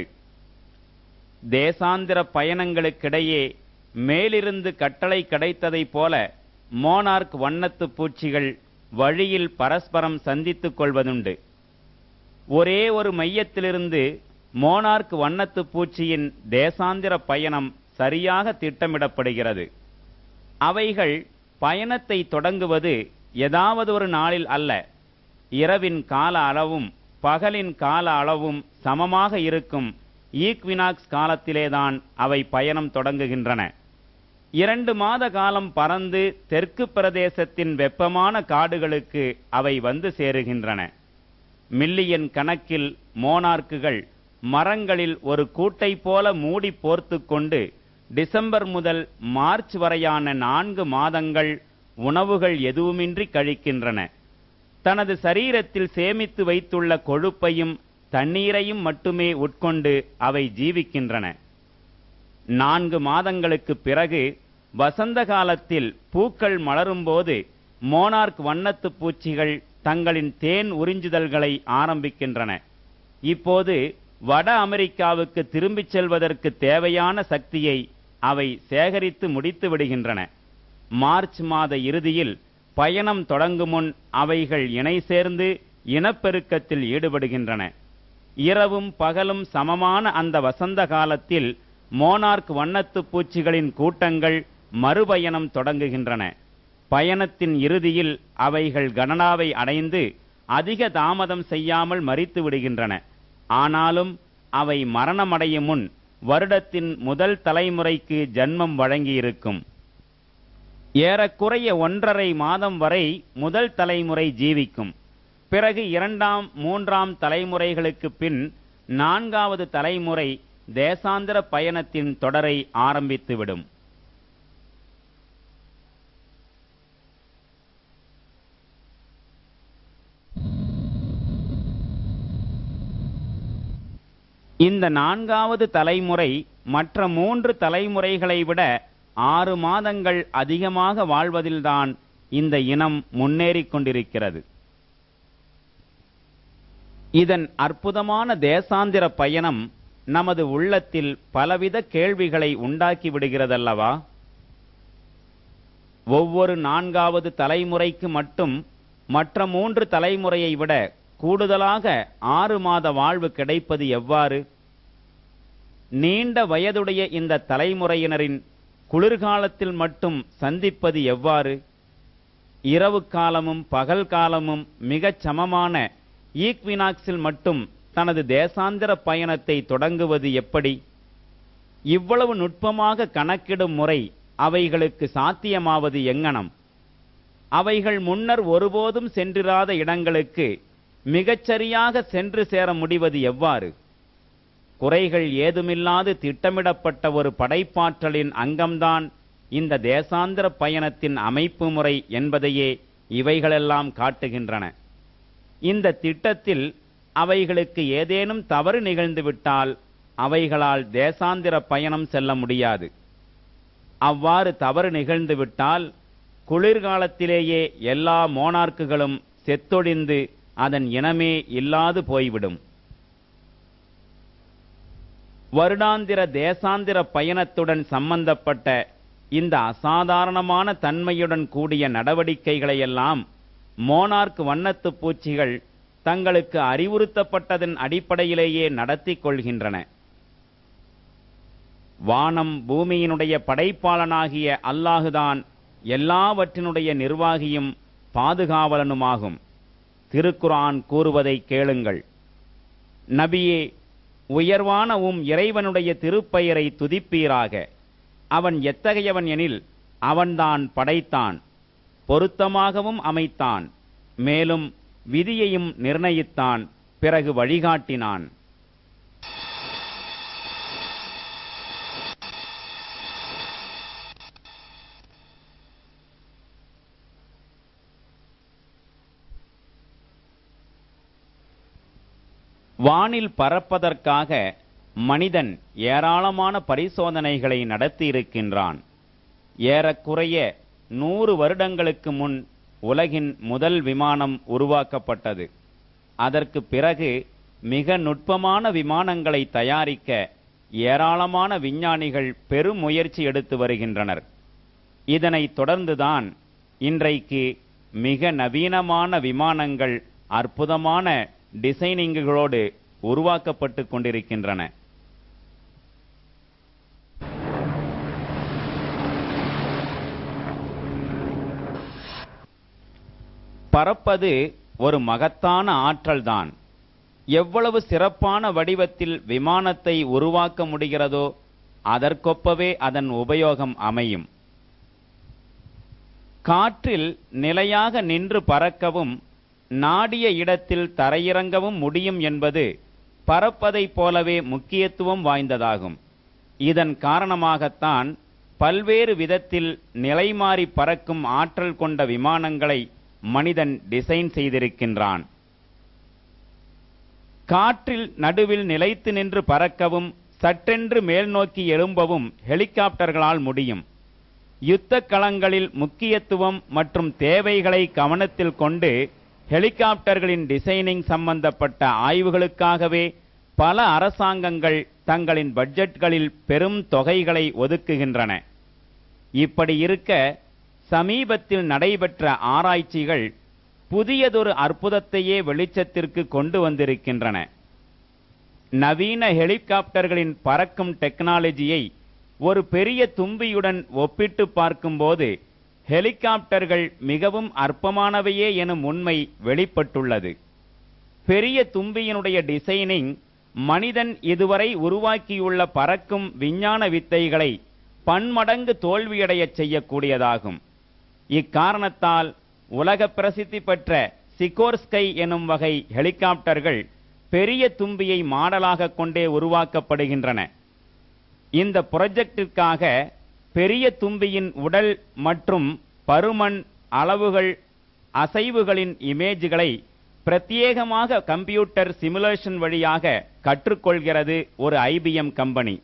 Speaker 2: தேசாந்திர பயணங்களுக்கிடையே மேலிருந்து கட்டளை கிடைத்ததைப் போல மோனார்க் வண்ணத்துப் பூச்சிகள் வழியில் பரஸ்பரம் சந்தித்துக் கொள்வதுண்டு ஒரே ஒரு மையத்திலிருந்து மோனார்க் வண்ணத்துப் பூச்சியின் தேசாந்திர பயணம் சரியாக திட்டமிடப்படுகிறது அவைகள் பயணத்தை தொடங்குவது ஏதாவது ஒரு நாளில் அல்ல இரவின் கால அளவும் பகலின் கால அளவும் சமமாக இருக்கும் ஈக்வினாக்ஸ் காலத்திலேதான் அவை பயணம் தொடங்குகின்றன இரண்டு மாத காலம் பறந்து தெற்கு பிரதேசத்தின் வெப்பமான காடுகளுக்கு அவை வந்து சேருகின்றன மில்லியன் கணக்கில் மோனார்க்குகள் மரங்களில் ஒரு கூட்டை போல மூடி போர்த்துக் கொண்டு டிசம்பர் முதல் மார்ச் வரையான நான்கு மாதங்கள் உணவுகள் எதுவுமின்றி கழிக்கின்றன தனது சரீரத்தில் சேமித்து வைத்துள்ள கொழுப்பையும் தண்ணீரையும் மட்டுமே உட்கொண்டு அவை ஜீவிக்கின்றன நான்கு மாதங்களுக்குப் பிறகு வசந்த காலத்தில் பூக்கள் மலரும்போது மோனார்க் வண்ணத்துப் பூச்சிகள் தங்களின் தேன் உறிஞ்சுதல்களை ஆரம்பிக்கின்றன இப்போது வட அமெரிக்காவுக்கு திரும்பிச் செல்வதற்கு தேவையான சக்தியை அவை சேகரித்து முடித்து விடுகின்றன மார்ச் மாத இறுதியில் பயணம் தொடங்கும் முன் அவைகள் இணை சேர்ந்து இனப்பெருக்கத்தில் ஈடுபடுகின்றன இரவும் பகலும் சமமான அந்த வசந்த காலத்தில் மோனார்க் வண்ணத்துப் பூச்சிகளின் கூட்டங்கள் மறுபயணம் தொடங்குகின்றன பயணத்தின் இறுதியில் அவைகள் கனடாவை அடைந்து அதிக தாமதம் செய்யாமல் மரித்து விடுகின்றன ஆனாலும் அவை மரணமடையும் முன் வருடத்தின் முதல் தலைமுறைக்கு ஜன்மம் வழங்கியிருக்கும் ஏறக்குறைய ஒன்றரை மாதம் வரை முதல் தலைமுறை ஜீவிக்கும் பிறகு இரண்டாம் மூன்றாம் தலைமுறைகளுக்கு பின் நான்காவது தலைமுறை தேசாந்திர பயணத்தின் தொடரை ஆரம்பித்துவிடும் இந்த நான்காவது தலைமுறை மற்ற மூன்று தலைமுறைகளை விட ஆறு மாதங்கள் அதிகமாக வாழ்வதில்தான் இந்த இனம் முன்னேறிக் கொண்டிருக்கிறது இதன் அற்புதமான தேசாந்திர பயணம் நமது உள்ளத்தில் பலவித கேள்விகளை உண்டாக்கி விடுகிறதல்லவா ஒவ்வொரு நான்காவது தலைமுறைக்கு மட்டும் மற்ற மூன்று தலைமுறையை விட கூடுதலாக ஆறு மாத வாழ்வு கிடைப்பது எவ்வாறு நீண்ட வயதுடைய இந்த தலைமுறையினரின் குளிர்காலத்தில் மட்டும் சந்திப்பது எவ்வாறு இரவு காலமும் பகல் காலமும் மிகச் சமமான ஈக்வினாக்ஸில் மட்டும் தனது தேசாந்திர பயணத்தை தொடங்குவது எப்படி இவ்வளவு நுட்பமாக கணக்கிடும் முறை அவைகளுக்கு சாத்தியமாவது எங்கனம் அவைகள் முன்னர் ஒருபோதும் சென்றிராத இடங்களுக்கு மிகச்சரியாக சென்று சேர முடிவது எவ்வாறு குறைகள் ஏதுமில்லாது திட்டமிடப்பட்ட ஒரு படைப்பாற்றலின் அங்கம்தான் இந்த தேசாந்திர பயணத்தின் அமைப்பு முறை என்பதையே இவைகளெல்லாம் காட்டுகின்றன இந்த திட்டத்தில் அவைகளுக்கு ஏதேனும் தவறு நிகழ்ந்துவிட்டால் அவைகளால் தேசாந்திர பயணம் செல்ல முடியாது அவ்வாறு தவறு நிகழ்ந்துவிட்டால் குளிர்காலத்திலேயே எல்லா மோனார்க்குகளும் செத்தொழிந்து அதன் இனமே இல்லாது போய்விடும் வருடாந்திர தேசாந்திர பயணத்துடன் சம்பந்தப்பட்ட இந்த அசாதாரணமான தன்மையுடன் கூடிய நடவடிக்கைகளையெல்லாம் மோனார்க் வண்ணத்துப் பூச்சிகள் தங்களுக்கு அறிவுறுத்தப்பட்டதன் அடிப்படையிலேயே நடத்திக் கொள்கின்றன வானம் பூமியினுடைய படைப்பாளனாகிய அல்லாஹுதான் எல்லாவற்றினுடைய நிர்வாகியும் பாதுகாவலனுமாகும் திருக்குரான் கூறுவதை கேளுங்கள் நபியே உயர்வான உம் இறைவனுடைய திருப்பெயரை துதிப்பீராக அவன் எத்தகையவன் எனில் அவன்தான் படைத்தான் பொருத்தமாகவும் அமைத்தான் மேலும் விதியையும் நிர்ணயித்தான் பிறகு வழிகாட்டினான் வானில் பறப்பதற்காக மனிதன் ஏராளமான பரிசோதனைகளை நடத்தியிருக்கின்றான் ஏறக்குறைய நூறு வருடங்களுக்கு முன் உலகின் முதல் விமானம் உருவாக்கப்பட்டது அதற்கு பிறகு மிக நுட்பமான விமானங்களை தயாரிக்க ஏராளமான விஞ்ஞானிகள் பெரும் முயற்சி எடுத்து வருகின்றனர் இதனைத் தொடர்ந்துதான் இன்றைக்கு மிக நவீனமான விமானங்கள் அற்புதமான டிசைனிங்குகளோடு உருவாக்கப்பட்டு கொண்டிருக்கின்றன பறப்பது ஒரு மகத்தான ஆற்றல்தான் எவ்வளவு சிறப்பான வடிவத்தில் விமானத்தை உருவாக்க முடிகிறதோ அதற்கொப்பவே அதன் உபயோகம் அமையும் காற்றில் நிலையாக நின்று பறக்கவும் நாடிய இடத்தில் தரையிறங்கவும் முடியும் என்பது பறப்பதைப் போலவே முக்கியத்துவம் வாய்ந்ததாகும் இதன் காரணமாகத்தான் பல்வேறு விதத்தில் நிலைமாறி பறக்கும் ஆற்றல் கொண்ட விமானங்களை மனிதன் டிசைன் செய்திருக்கின்றான் காற்றில் நடுவில் நிலைத்து நின்று பறக்கவும் சட்டென்று மேல் நோக்கி எழும்பவும் ஹெலிகாப்டர்களால் முடியும் யுத்த களங்களில் முக்கியத்துவம் மற்றும் தேவைகளை கவனத்தில் கொண்டு ஹெலிகாப்டர்களின் டிசைனிங் சம்பந்தப்பட்ட ஆய்வுகளுக்காகவே பல அரசாங்கங்கள் தங்களின் பட்ஜெட்களில் பெரும் தொகைகளை ஒதுக்குகின்றன இப்படி இருக்க சமீபத்தில் நடைபெற்ற ஆராய்ச்சிகள் புதியதொரு அற்புதத்தையே வெளிச்சத்திற்கு கொண்டு வந்திருக்கின்றன நவீன ஹெலிகாப்டர்களின் பறக்கும் டெக்னாலஜியை ஒரு பெரிய தும்பியுடன் ஒப்பிட்டு பார்க்கும்போது ஹெலிகாப்டர்கள் மிகவும் அற்பமானவையே எனும் உண்மை வெளிப்பட்டுள்ளது பெரிய தும்பியினுடைய டிசைனிங் மனிதன் இதுவரை உருவாக்கியுள்ள பறக்கும் விஞ்ஞான வித்தைகளை பன்மடங்கு தோல்வியடையச் செய்யக்கூடியதாகும் இக்காரணத்தால் உலக பிரசித்தி பெற்ற சிகோர்ஸ்கை எனும் வகை ஹெலிகாப்டர்கள் பெரிய தும்பியை மாடலாக கொண்டே உருவாக்கப்படுகின்றன இந்த புரொஜெக்டிற்காக பெரிய தும்பியின் உடல் மற்றும் பருமன் அளவுகள் அசைவுகளின் இமேஜ்களை பிரத்யேகமாக கம்ப்யூட்டர் சிமுலேஷன் வழியாக கற்றுக்கொள்கிறது ஒரு ஐபிஎம் கம்பெனி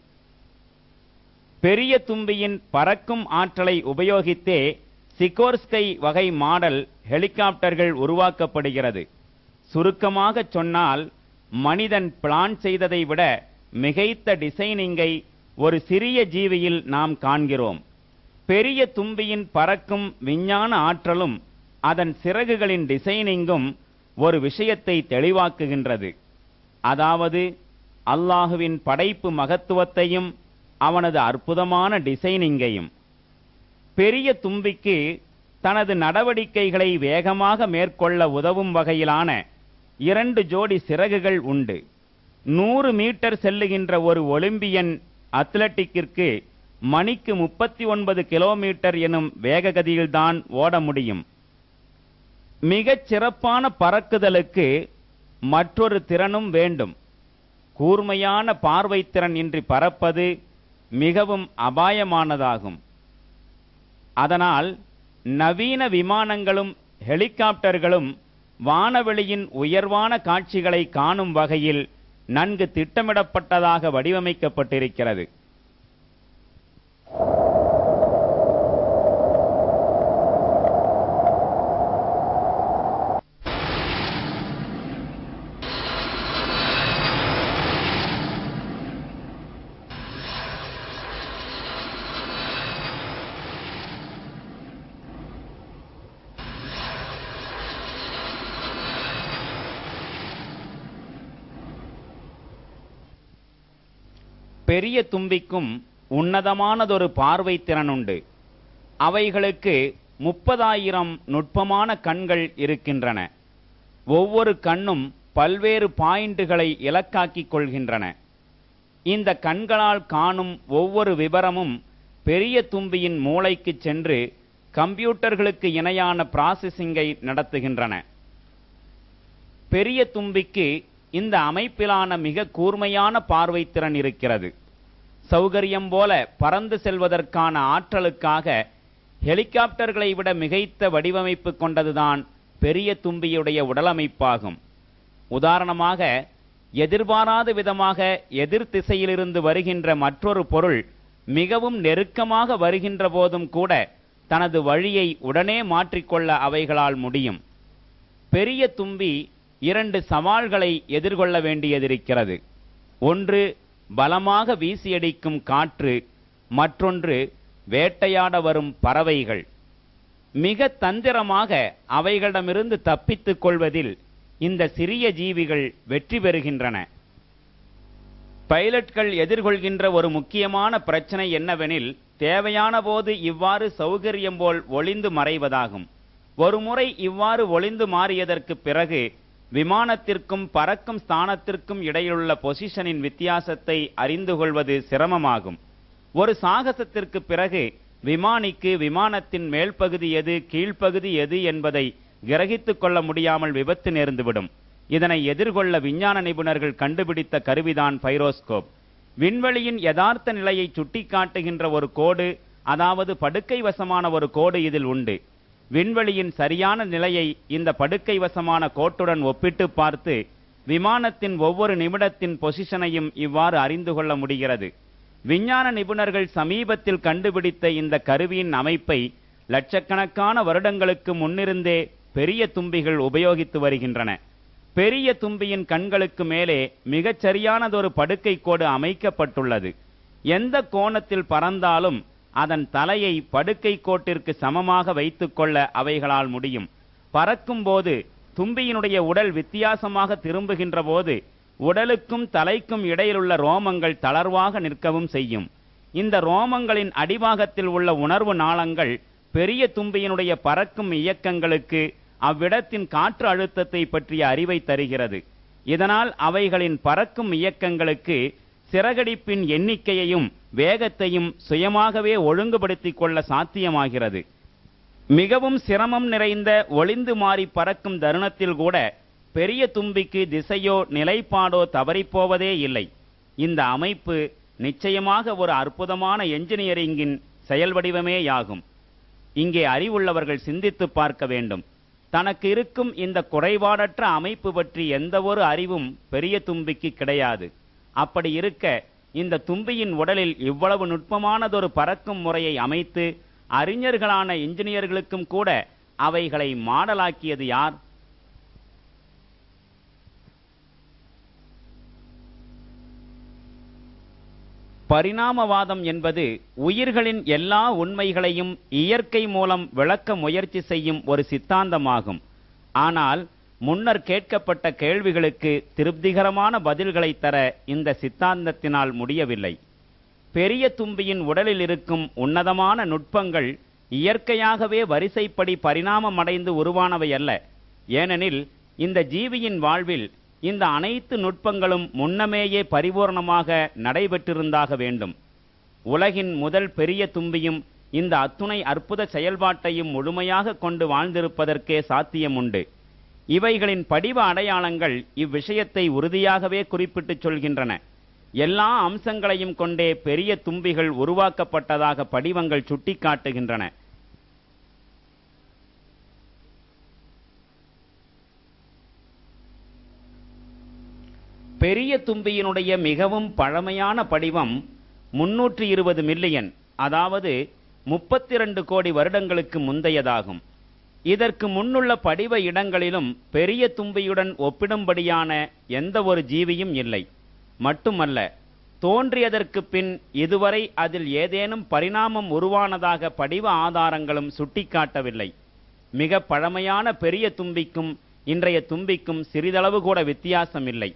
Speaker 2: பெரிய தும்பியின் பறக்கும் ஆற்றலை உபயோகித்தே சிகோர்ஸ்கை வகை மாடல் ஹெலிகாப்டர்கள் உருவாக்கப்படுகிறது சுருக்கமாகச் சொன்னால் மனிதன் பிளான் செய்ததை விட மிகைத்த டிசைனிங்கை ஒரு சிறிய ஜீவியில் நாம் காண்கிறோம் பெரிய தும்பியின் பறக்கும் விஞ்ஞான ஆற்றலும் அதன் சிறகுகளின் டிசைனிங்கும் ஒரு விஷயத்தை தெளிவாக்குகின்றது அதாவது அல்லாஹுவின் படைப்பு மகத்துவத்தையும் அவனது அற்புதமான டிசைனிங்கையும் பெரிய தும்பிக்கு தனது நடவடிக்கைகளை வேகமாக மேற்கொள்ள உதவும் வகையிலான இரண்டு ஜோடி சிறகுகள் உண்டு நூறு மீட்டர் செல்லுகின்ற ஒரு ஒலிம்பியன் அத்லட்டிக்கிற்கு மணிக்கு முப்பத்தி ஒன்பது கிலோமீட்டர் எனும் வேககதியில்தான் ஓட முடியும் மிகச் சிறப்பான பறக்குதலுக்கு மற்றொரு திறனும் வேண்டும் கூர்மையான பார்வைத்திறன் இன்றி பறப்பது மிகவும் அபாயமானதாகும் அதனால் நவீன விமானங்களும் ஹெலிகாப்டர்களும் வானவெளியின் உயர்வான காட்சிகளை காணும் வகையில் நன்கு திட்டமிடப்பட்டதாக வடிவமைக்கப்பட்டிருக்கிறது பெரிய தும்பிக்கும் உன்னதமானதொரு பார்வை திறனுண்டு அவைகளுக்கு முப்பதாயிரம் நுட்பமான கண்கள் இருக்கின்றன ஒவ்வொரு கண்ணும் பல்வேறு பாயிண்டுகளை இலக்காக்கிக் கொள்கின்றன இந்த கண்களால் காணும் ஒவ்வொரு விவரமும் பெரிய தும்பியின் மூளைக்குச் சென்று கம்ப்யூட்டர்களுக்கு இணையான ப்ராசஸிங்கை நடத்துகின்றன பெரிய தும்பிக்கு இந்த அமைப்பிலான மிக கூர்மையான பார்வைத்திறன் இருக்கிறது சௌகரியம் போல பறந்து செல்வதற்கான ஆற்றலுக்காக ஹெலிகாப்டர்களை விட மிகைத்த வடிவமைப்பு கொண்டதுதான் பெரிய தும்பியுடைய உடலமைப்பாகும் உதாரணமாக எதிர்பாராத விதமாக எதிர் திசையிலிருந்து வருகின்ற மற்றொரு பொருள் மிகவும் நெருக்கமாக வருகின்ற போதும் கூட தனது வழியை உடனே மாற்றிக்கொள்ள அவைகளால் முடியும் பெரிய தும்பி இரண்டு சவால்களை எதிர்கொள்ள வேண்டியதிருக்கிறது ஒன்று பலமாக வீசியடிக்கும் காற்று மற்றொன்று வேட்டையாட வரும் பறவைகள் மிக தந்திரமாக அவைகளிடமிருந்து தப்பித்துக் கொள்வதில் இந்த சிறிய ஜீவிகள் வெற்றி பெறுகின்றன பைலட்கள் எதிர்கொள்கின்ற ஒரு முக்கியமான பிரச்சனை என்னவெனில் தேவையான போது இவ்வாறு சௌகரியம் போல் ஒளிந்து மறைவதாகும் ஒருமுறை இவ்வாறு ஒளிந்து மாறியதற்கு பிறகு விமானத்திற்கும் பறக்கும் ஸ்தானத்திற்கும் இடையிலுள்ள பொசிஷனின் வித்தியாசத்தை அறிந்து கொள்வது சிரமமாகும் ஒரு சாகசத்திற்கு பிறகு விமானிக்கு விமானத்தின் மேல் பகுதி எது கீழ்ப்பகுதி எது என்பதை கிரகித்துக் கொள்ள முடியாமல் விபத்து நேர்ந்துவிடும் இதனை எதிர்கொள்ள விஞ்ஞான நிபுணர்கள் கண்டுபிடித்த கருவிதான் பைரோஸ்கோப் விண்வெளியின் யதார்த்த நிலையை சுட்டிக்காட்டுகின்ற ஒரு கோடு அதாவது படுக்கை வசமான ஒரு கோடு இதில் உண்டு விண்வெளியின் சரியான நிலையை இந்த படுக்கை வசமான கோட்டுடன் ஒப்பிட்டு பார்த்து விமானத்தின் ஒவ்வொரு நிமிடத்தின் பொசிஷனையும் இவ்வாறு அறிந்து கொள்ள முடிகிறது விஞ்ஞான நிபுணர்கள் சமீபத்தில் கண்டுபிடித்த இந்த கருவியின் அமைப்பை லட்சக்கணக்கான வருடங்களுக்கு முன்னிருந்தே பெரிய தும்பிகள் உபயோகித்து வருகின்றன பெரிய தும்பியின் கண்களுக்கு மேலே மிகச் சரியானதொரு படுக்கை கோடு அமைக்கப்பட்டுள்ளது எந்த கோணத்தில் பறந்தாலும் அதன் தலையை படுக்கை கோட்டிற்கு சமமாக வைத்துக்கொள்ள அவைகளால் முடியும் பறக்கும்போது தும்பியினுடைய உடல் வித்தியாசமாக திரும்புகின்ற போது உடலுக்கும் தலைக்கும் இடையிலுள்ள ரோமங்கள் தளர்வாக நிற்கவும் செய்யும் இந்த ரோமங்களின் அடிபாகத்தில் உள்ள உணர்வு நாளங்கள் பெரிய தும்பியினுடைய பறக்கும் இயக்கங்களுக்கு அவ்விடத்தின் காற்று அழுத்தத்தை பற்றிய அறிவை தருகிறது இதனால் அவைகளின் பறக்கும் இயக்கங்களுக்கு சிறகடிப்பின் எண்ணிக்கையையும் வேகத்தையும் சுயமாகவே ஒழுங்குபடுத்திக் கொள்ள சாத்தியமாகிறது மிகவும் சிரமம் நிறைந்த ஒளிந்து மாறி பறக்கும் தருணத்தில் கூட பெரிய தும்பிக்கு திசையோ நிலைப்பாடோ தவறிப்போவதே இல்லை இந்த அமைப்பு நிச்சயமாக ஒரு அற்புதமான என்ஜினியரிங்கின் செயல் வடிவமேயாகும் இங்கே அறிவுள்ளவர்கள் சிந்தித்து பார்க்க வேண்டும் தனக்கு இருக்கும் இந்த குறைபாடற்ற அமைப்பு பற்றி எந்த ஒரு அறிவும் பெரிய தும்பிக்கு கிடையாது அப்படி இருக்க இந்த தும்பியின் உடலில் இவ்வளவு நுட்பமானதொரு பறக்கும் முறையை அமைத்து அறிஞர்களான இன்ஜினியர்களுக்கும் கூட அவைகளை மாடலாக்கியது யார் பரிணாமவாதம் என்பது உயிர்களின் எல்லா உண்மைகளையும் இயற்கை மூலம் விளக்க முயற்சி செய்யும் ஒரு சித்தாந்தமாகும் ஆனால் முன்னர் கேட்கப்பட்ட கேள்விகளுக்கு திருப்திகரமான பதில்களை தர இந்த சித்தாந்தத்தினால் முடியவில்லை பெரிய தும்பியின் உடலில் இருக்கும் உன்னதமான நுட்பங்கள் இயற்கையாகவே வரிசைப்படி பரிணாமமடைந்து உருவானவை அல்ல ஏனெனில் இந்த ஜீவியின் வாழ்வில் இந்த அனைத்து நுட்பங்களும் முன்னமேயே பரிபூர்ணமாக நடைபெற்றிருந்தாக வேண்டும் உலகின் முதல் பெரிய தும்பியும் இந்த அத்துணை அற்புத செயல்பாட்டையும் முழுமையாக கொண்டு வாழ்ந்திருப்பதற்கே சாத்தியம் உண்டு இவைகளின் படிவ அடையாளங்கள் இவ்விஷயத்தை உறுதியாகவே குறிப்பிட்டுச் சொல்கின்றன எல்லா அம்சங்களையும் கொண்டே பெரிய தும்பிகள் உருவாக்கப்பட்டதாக படிவங்கள் சுட்டிக்காட்டுகின்றன பெரிய தும்பியினுடைய மிகவும் பழமையான படிவம் முன்னூற்றி இருபது மில்லியன் அதாவது முப்பத்தி இரண்டு கோடி வருடங்களுக்கு முந்தையதாகும் இதற்கு முன்னுள்ள படிவ இடங்களிலும் பெரிய தும்பியுடன் ஒப்பிடும்படியான எந்த ஒரு ஜீவியும் இல்லை மட்டுமல்ல தோன்றியதற்கு பின் இதுவரை அதில் ஏதேனும் பரிணாமம் உருவானதாக படிவ ஆதாரங்களும் சுட்டிக்காட்டவில்லை மிக பழமையான பெரிய தும்பிக்கும் இன்றைய தும்பிக்கும் சிறிதளவு கூட வித்தியாசம் இல்லை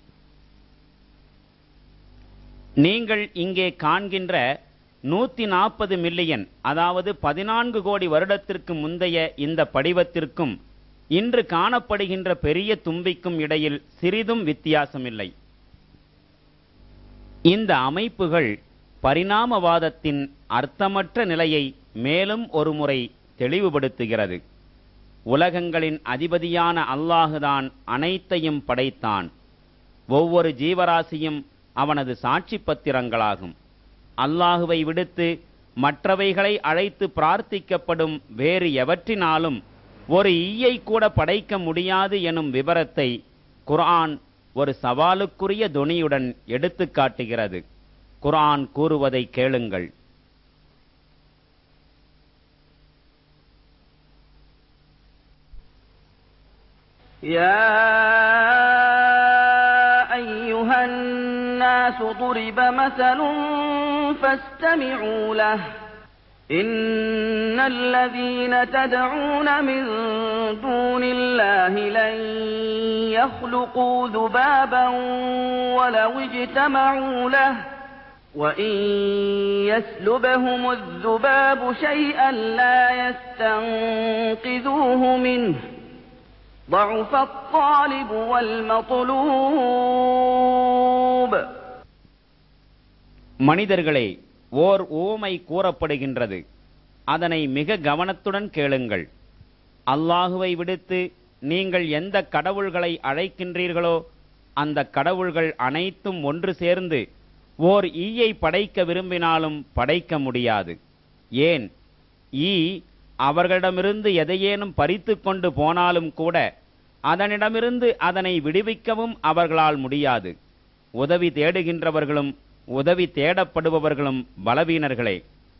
Speaker 2: நீங்கள் இங்கே காண்கின்ற நூத்தி நாற்பது மில்லியன் அதாவது பதினான்கு கோடி வருடத்திற்கு முந்தைய இந்த படிவத்திற்கும் இன்று காணப்படுகின்ற பெரிய தும்பிக்கும் இடையில் சிறிதும் வித்தியாசமில்லை இந்த அமைப்புகள் பரிணாமவாதத்தின் அர்த்தமற்ற நிலையை மேலும் ஒருமுறை தெளிவுபடுத்துகிறது உலகங்களின் அதிபதியான அல்லாஹுதான் அனைத்தையும் படைத்தான் ஒவ்வொரு ஜீவராசியும் அவனது சாட்சி பத்திரங்களாகும் அல்லாஹுவை விடுத்து மற்றவைகளை அழைத்து பிரார்த்திக்கப்படும் வேறு எவற்றினாலும் ஒரு ஈயை கூட படைக்க முடியாது எனும் விவரத்தை குர்ஆன் ஒரு சவாலுக்குரிய தொனியுடன் எடுத்துக் காட்டுகிறது குர்ஆன் கூறுவதை கேளுங்கள்
Speaker 1: يا أيها الناس ضرب مثل فاستمعوا له إن الذين تدعون من دون الله لن يخلقوا ذبابا ولو اجتمعوا له وإن يسلبهم الذباب شيئا لا يستنقذوه منه ضعف الطالب والمطلوب
Speaker 2: மனிதர்களே ஓர் ஓமை கூறப்படுகின்றது அதனை மிக கவனத்துடன் கேளுங்கள் அல்லாஹுவை விடுத்து நீங்கள் எந்த கடவுள்களை அழைக்கின்றீர்களோ அந்த கடவுள்கள் அனைத்தும் ஒன்று சேர்ந்து ஓர் ஈயை படைக்க விரும்பினாலும் படைக்க முடியாது ஏன் ஈ அவர்களிடமிருந்து எதையேனும் பறித்து கொண்டு போனாலும் கூட அதனிடமிருந்து அதனை விடுவிக்கவும் அவர்களால் முடியாது உதவி தேடுகின்றவர்களும் உதவி தேடப்படுபவர்களும் பலவீனர்களே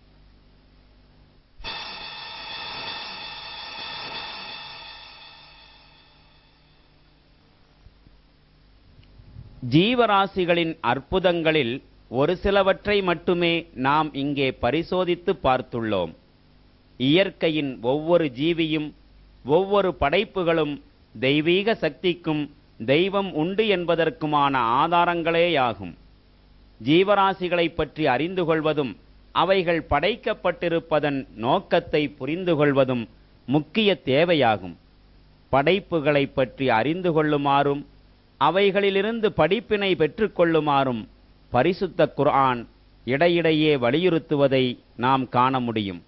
Speaker 2: ஜீவராசிகளின் அற்புதங்களில் ஒரு சிலவற்றை மட்டுமே நாம் இங்கே பரிசோதித்து பார்த்துள்ளோம் இயற்கையின் ஒவ்வொரு ஜீவியும் ஒவ்வொரு படைப்புகளும் தெய்வீக சக்திக்கும் தெய்வம் உண்டு என்பதற்குமான ஆதாரங்களேயாகும் ஜீவராசிகளைப் பற்றி அறிந்து கொள்வதும் அவைகள் படைக்கப்பட்டிருப்பதன் நோக்கத்தை புரிந்து கொள்வதும் முக்கிய தேவையாகும் படைப்புகளைப் பற்றி அறிந்து கொள்ளுமாறும் அவைகளிலிருந்து படிப்பினை பெற்றுக்கொள்ளுமாறும் பரிசுத்த குர்ஆன் இடையிடையே வலியுறுத்துவதை நாம் காண முடியும்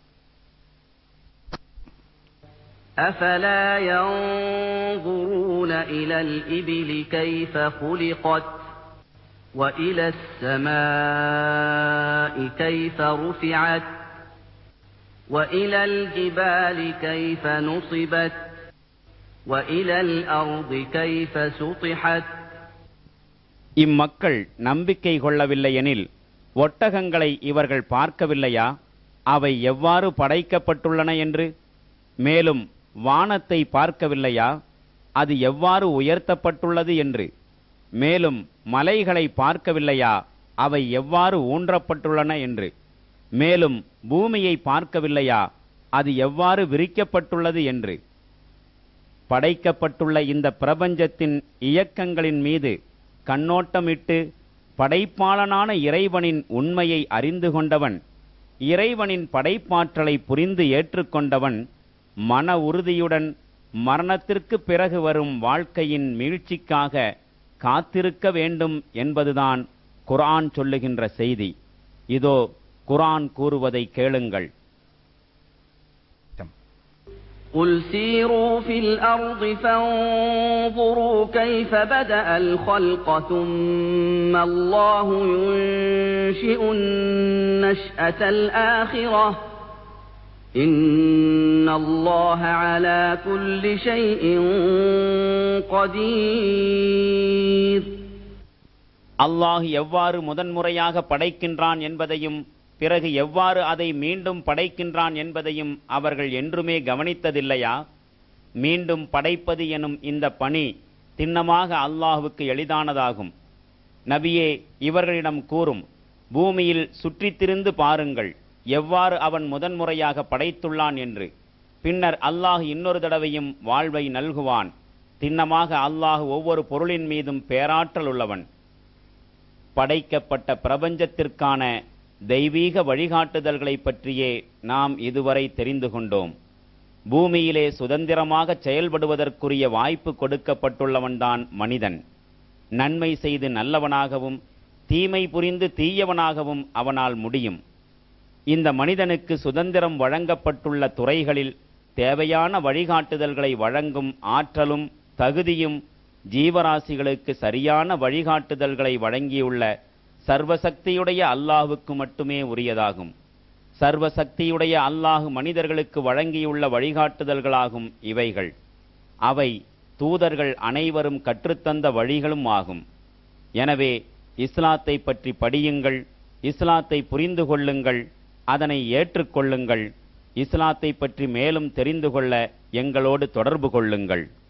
Speaker 1: أفلا ينظرون إلى الإبل كيف خلقت وإلى السماء كيف رفعت وإلى الجبال كيف نصبت وإلى الأرض كيف سطحت
Speaker 2: இம்மக்கள் நம்பிக்கை கொள்ளவில்லையெனில் ஒட்டகங்களை இவர்கள் பார்க்கவில்லையா அவை எவ்வாறு படைக்கப்பட்டுள்ளன என்று மேலும் வானத்தை பார்க்கவில்லையா அது எவ்வாறு உயர்த்தப்பட்டுள்ளது என்று மேலும் மலைகளை பார்க்கவில்லையா அவை எவ்வாறு ஊன்றப்பட்டுள்ளன என்று மேலும் பூமியை பார்க்கவில்லையா அது எவ்வாறு விரிக்கப்பட்டுள்ளது என்று படைக்கப்பட்டுள்ள இந்த பிரபஞ்சத்தின் இயக்கங்களின் மீது கண்ணோட்டமிட்டு படைப்பாளனான இறைவனின் உண்மையை அறிந்து கொண்டவன் இறைவனின் படைப்பாற்றலை புரிந்து ஏற்றுக்கொண்டவன் மன உறுதியுடன் மரணத்திற்கு பிறகு வரும் வாழ்க்கையின் மீழ்ச்சிக்காக காத்திருக்க வேண்டும் என்பதுதான் குர்ஆன் சொல்லுகின்ற செய்தி இதோ குர்ஆன் கூறுவதை கேளுங்கள்
Speaker 1: قل سيروا في الأرض فانظروا كيف بدأ الخلق ثم الله ينشئ النشأة الآخرة إن الله على كل شيء قدير
Speaker 2: அல்லாஹ் எவ்வாறு முதன்முறையாக படைக்கின்றான் என்பதையும் பிறகு எவ்வாறு அதை மீண்டும் படைக்கின்றான் என்பதையும் அவர்கள் என்றுமே கவனித்ததில்லையா மீண்டும் படைப்பது எனும் இந்த பணி திண்ணமாக அல்லாஹுக்கு எளிதானதாகும் நபியே இவர்களிடம் கூறும் பூமியில் சுற்றித்திருந்து பாருங்கள் எவ்வாறு அவன் முதன்முறையாக படைத்துள்ளான் என்று பின்னர் அல்லாஹ் இன்னொரு தடவையும் வாழ்வை நல்குவான் திண்ணமாக அல்லாஹ் ஒவ்வொரு பொருளின் மீதும் பேராற்றல் உள்ளவன் படைக்கப்பட்ட பிரபஞ்சத்திற்கான தெய்வீக வழிகாட்டுதல்களைப் பற்றியே நாம் இதுவரை தெரிந்து கொண்டோம் பூமியிலே சுதந்திரமாக செயல்படுவதற்குரிய வாய்ப்பு கொடுக்கப்பட்டுள்ளவன்தான் மனிதன் நன்மை செய்து நல்லவனாகவும் தீமை புரிந்து தீயவனாகவும் அவனால் முடியும் இந்த மனிதனுக்கு சுதந்திரம் வழங்கப்பட்டுள்ள துறைகளில் தேவையான வழிகாட்டுதல்களை வழங்கும் ஆற்றலும் தகுதியும் ஜீவராசிகளுக்கு சரியான வழிகாட்டுதல்களை வழங்கியுள்ள சர்வசக்தியுடைய அல்லாஹுக்கு மட்டுமே உரியதாகும் சர்வசக்தியுடைய அல்லாஹு மனிதர்களுக்கு வழங்கியுள்ள வழிகாட்டுதல்களாகும் இவைகள் அவை தூதர்கள் அனைவரும் கற்றுத்தந்த வழிகளும் ஆகும் எனவே இஸ்லாத்தை பற்றி படியுங்கள் இஸ்லாத்தை புரிந்து கொள்ளுங்கள் அதனை ஏற்றுக்கொள்ளுங்கள் இஸ்லாத்தை பற்றி மேலும் தெரிந்து கொள்ள எங்களோடு தொடர்பு கொள்ளுங்கள்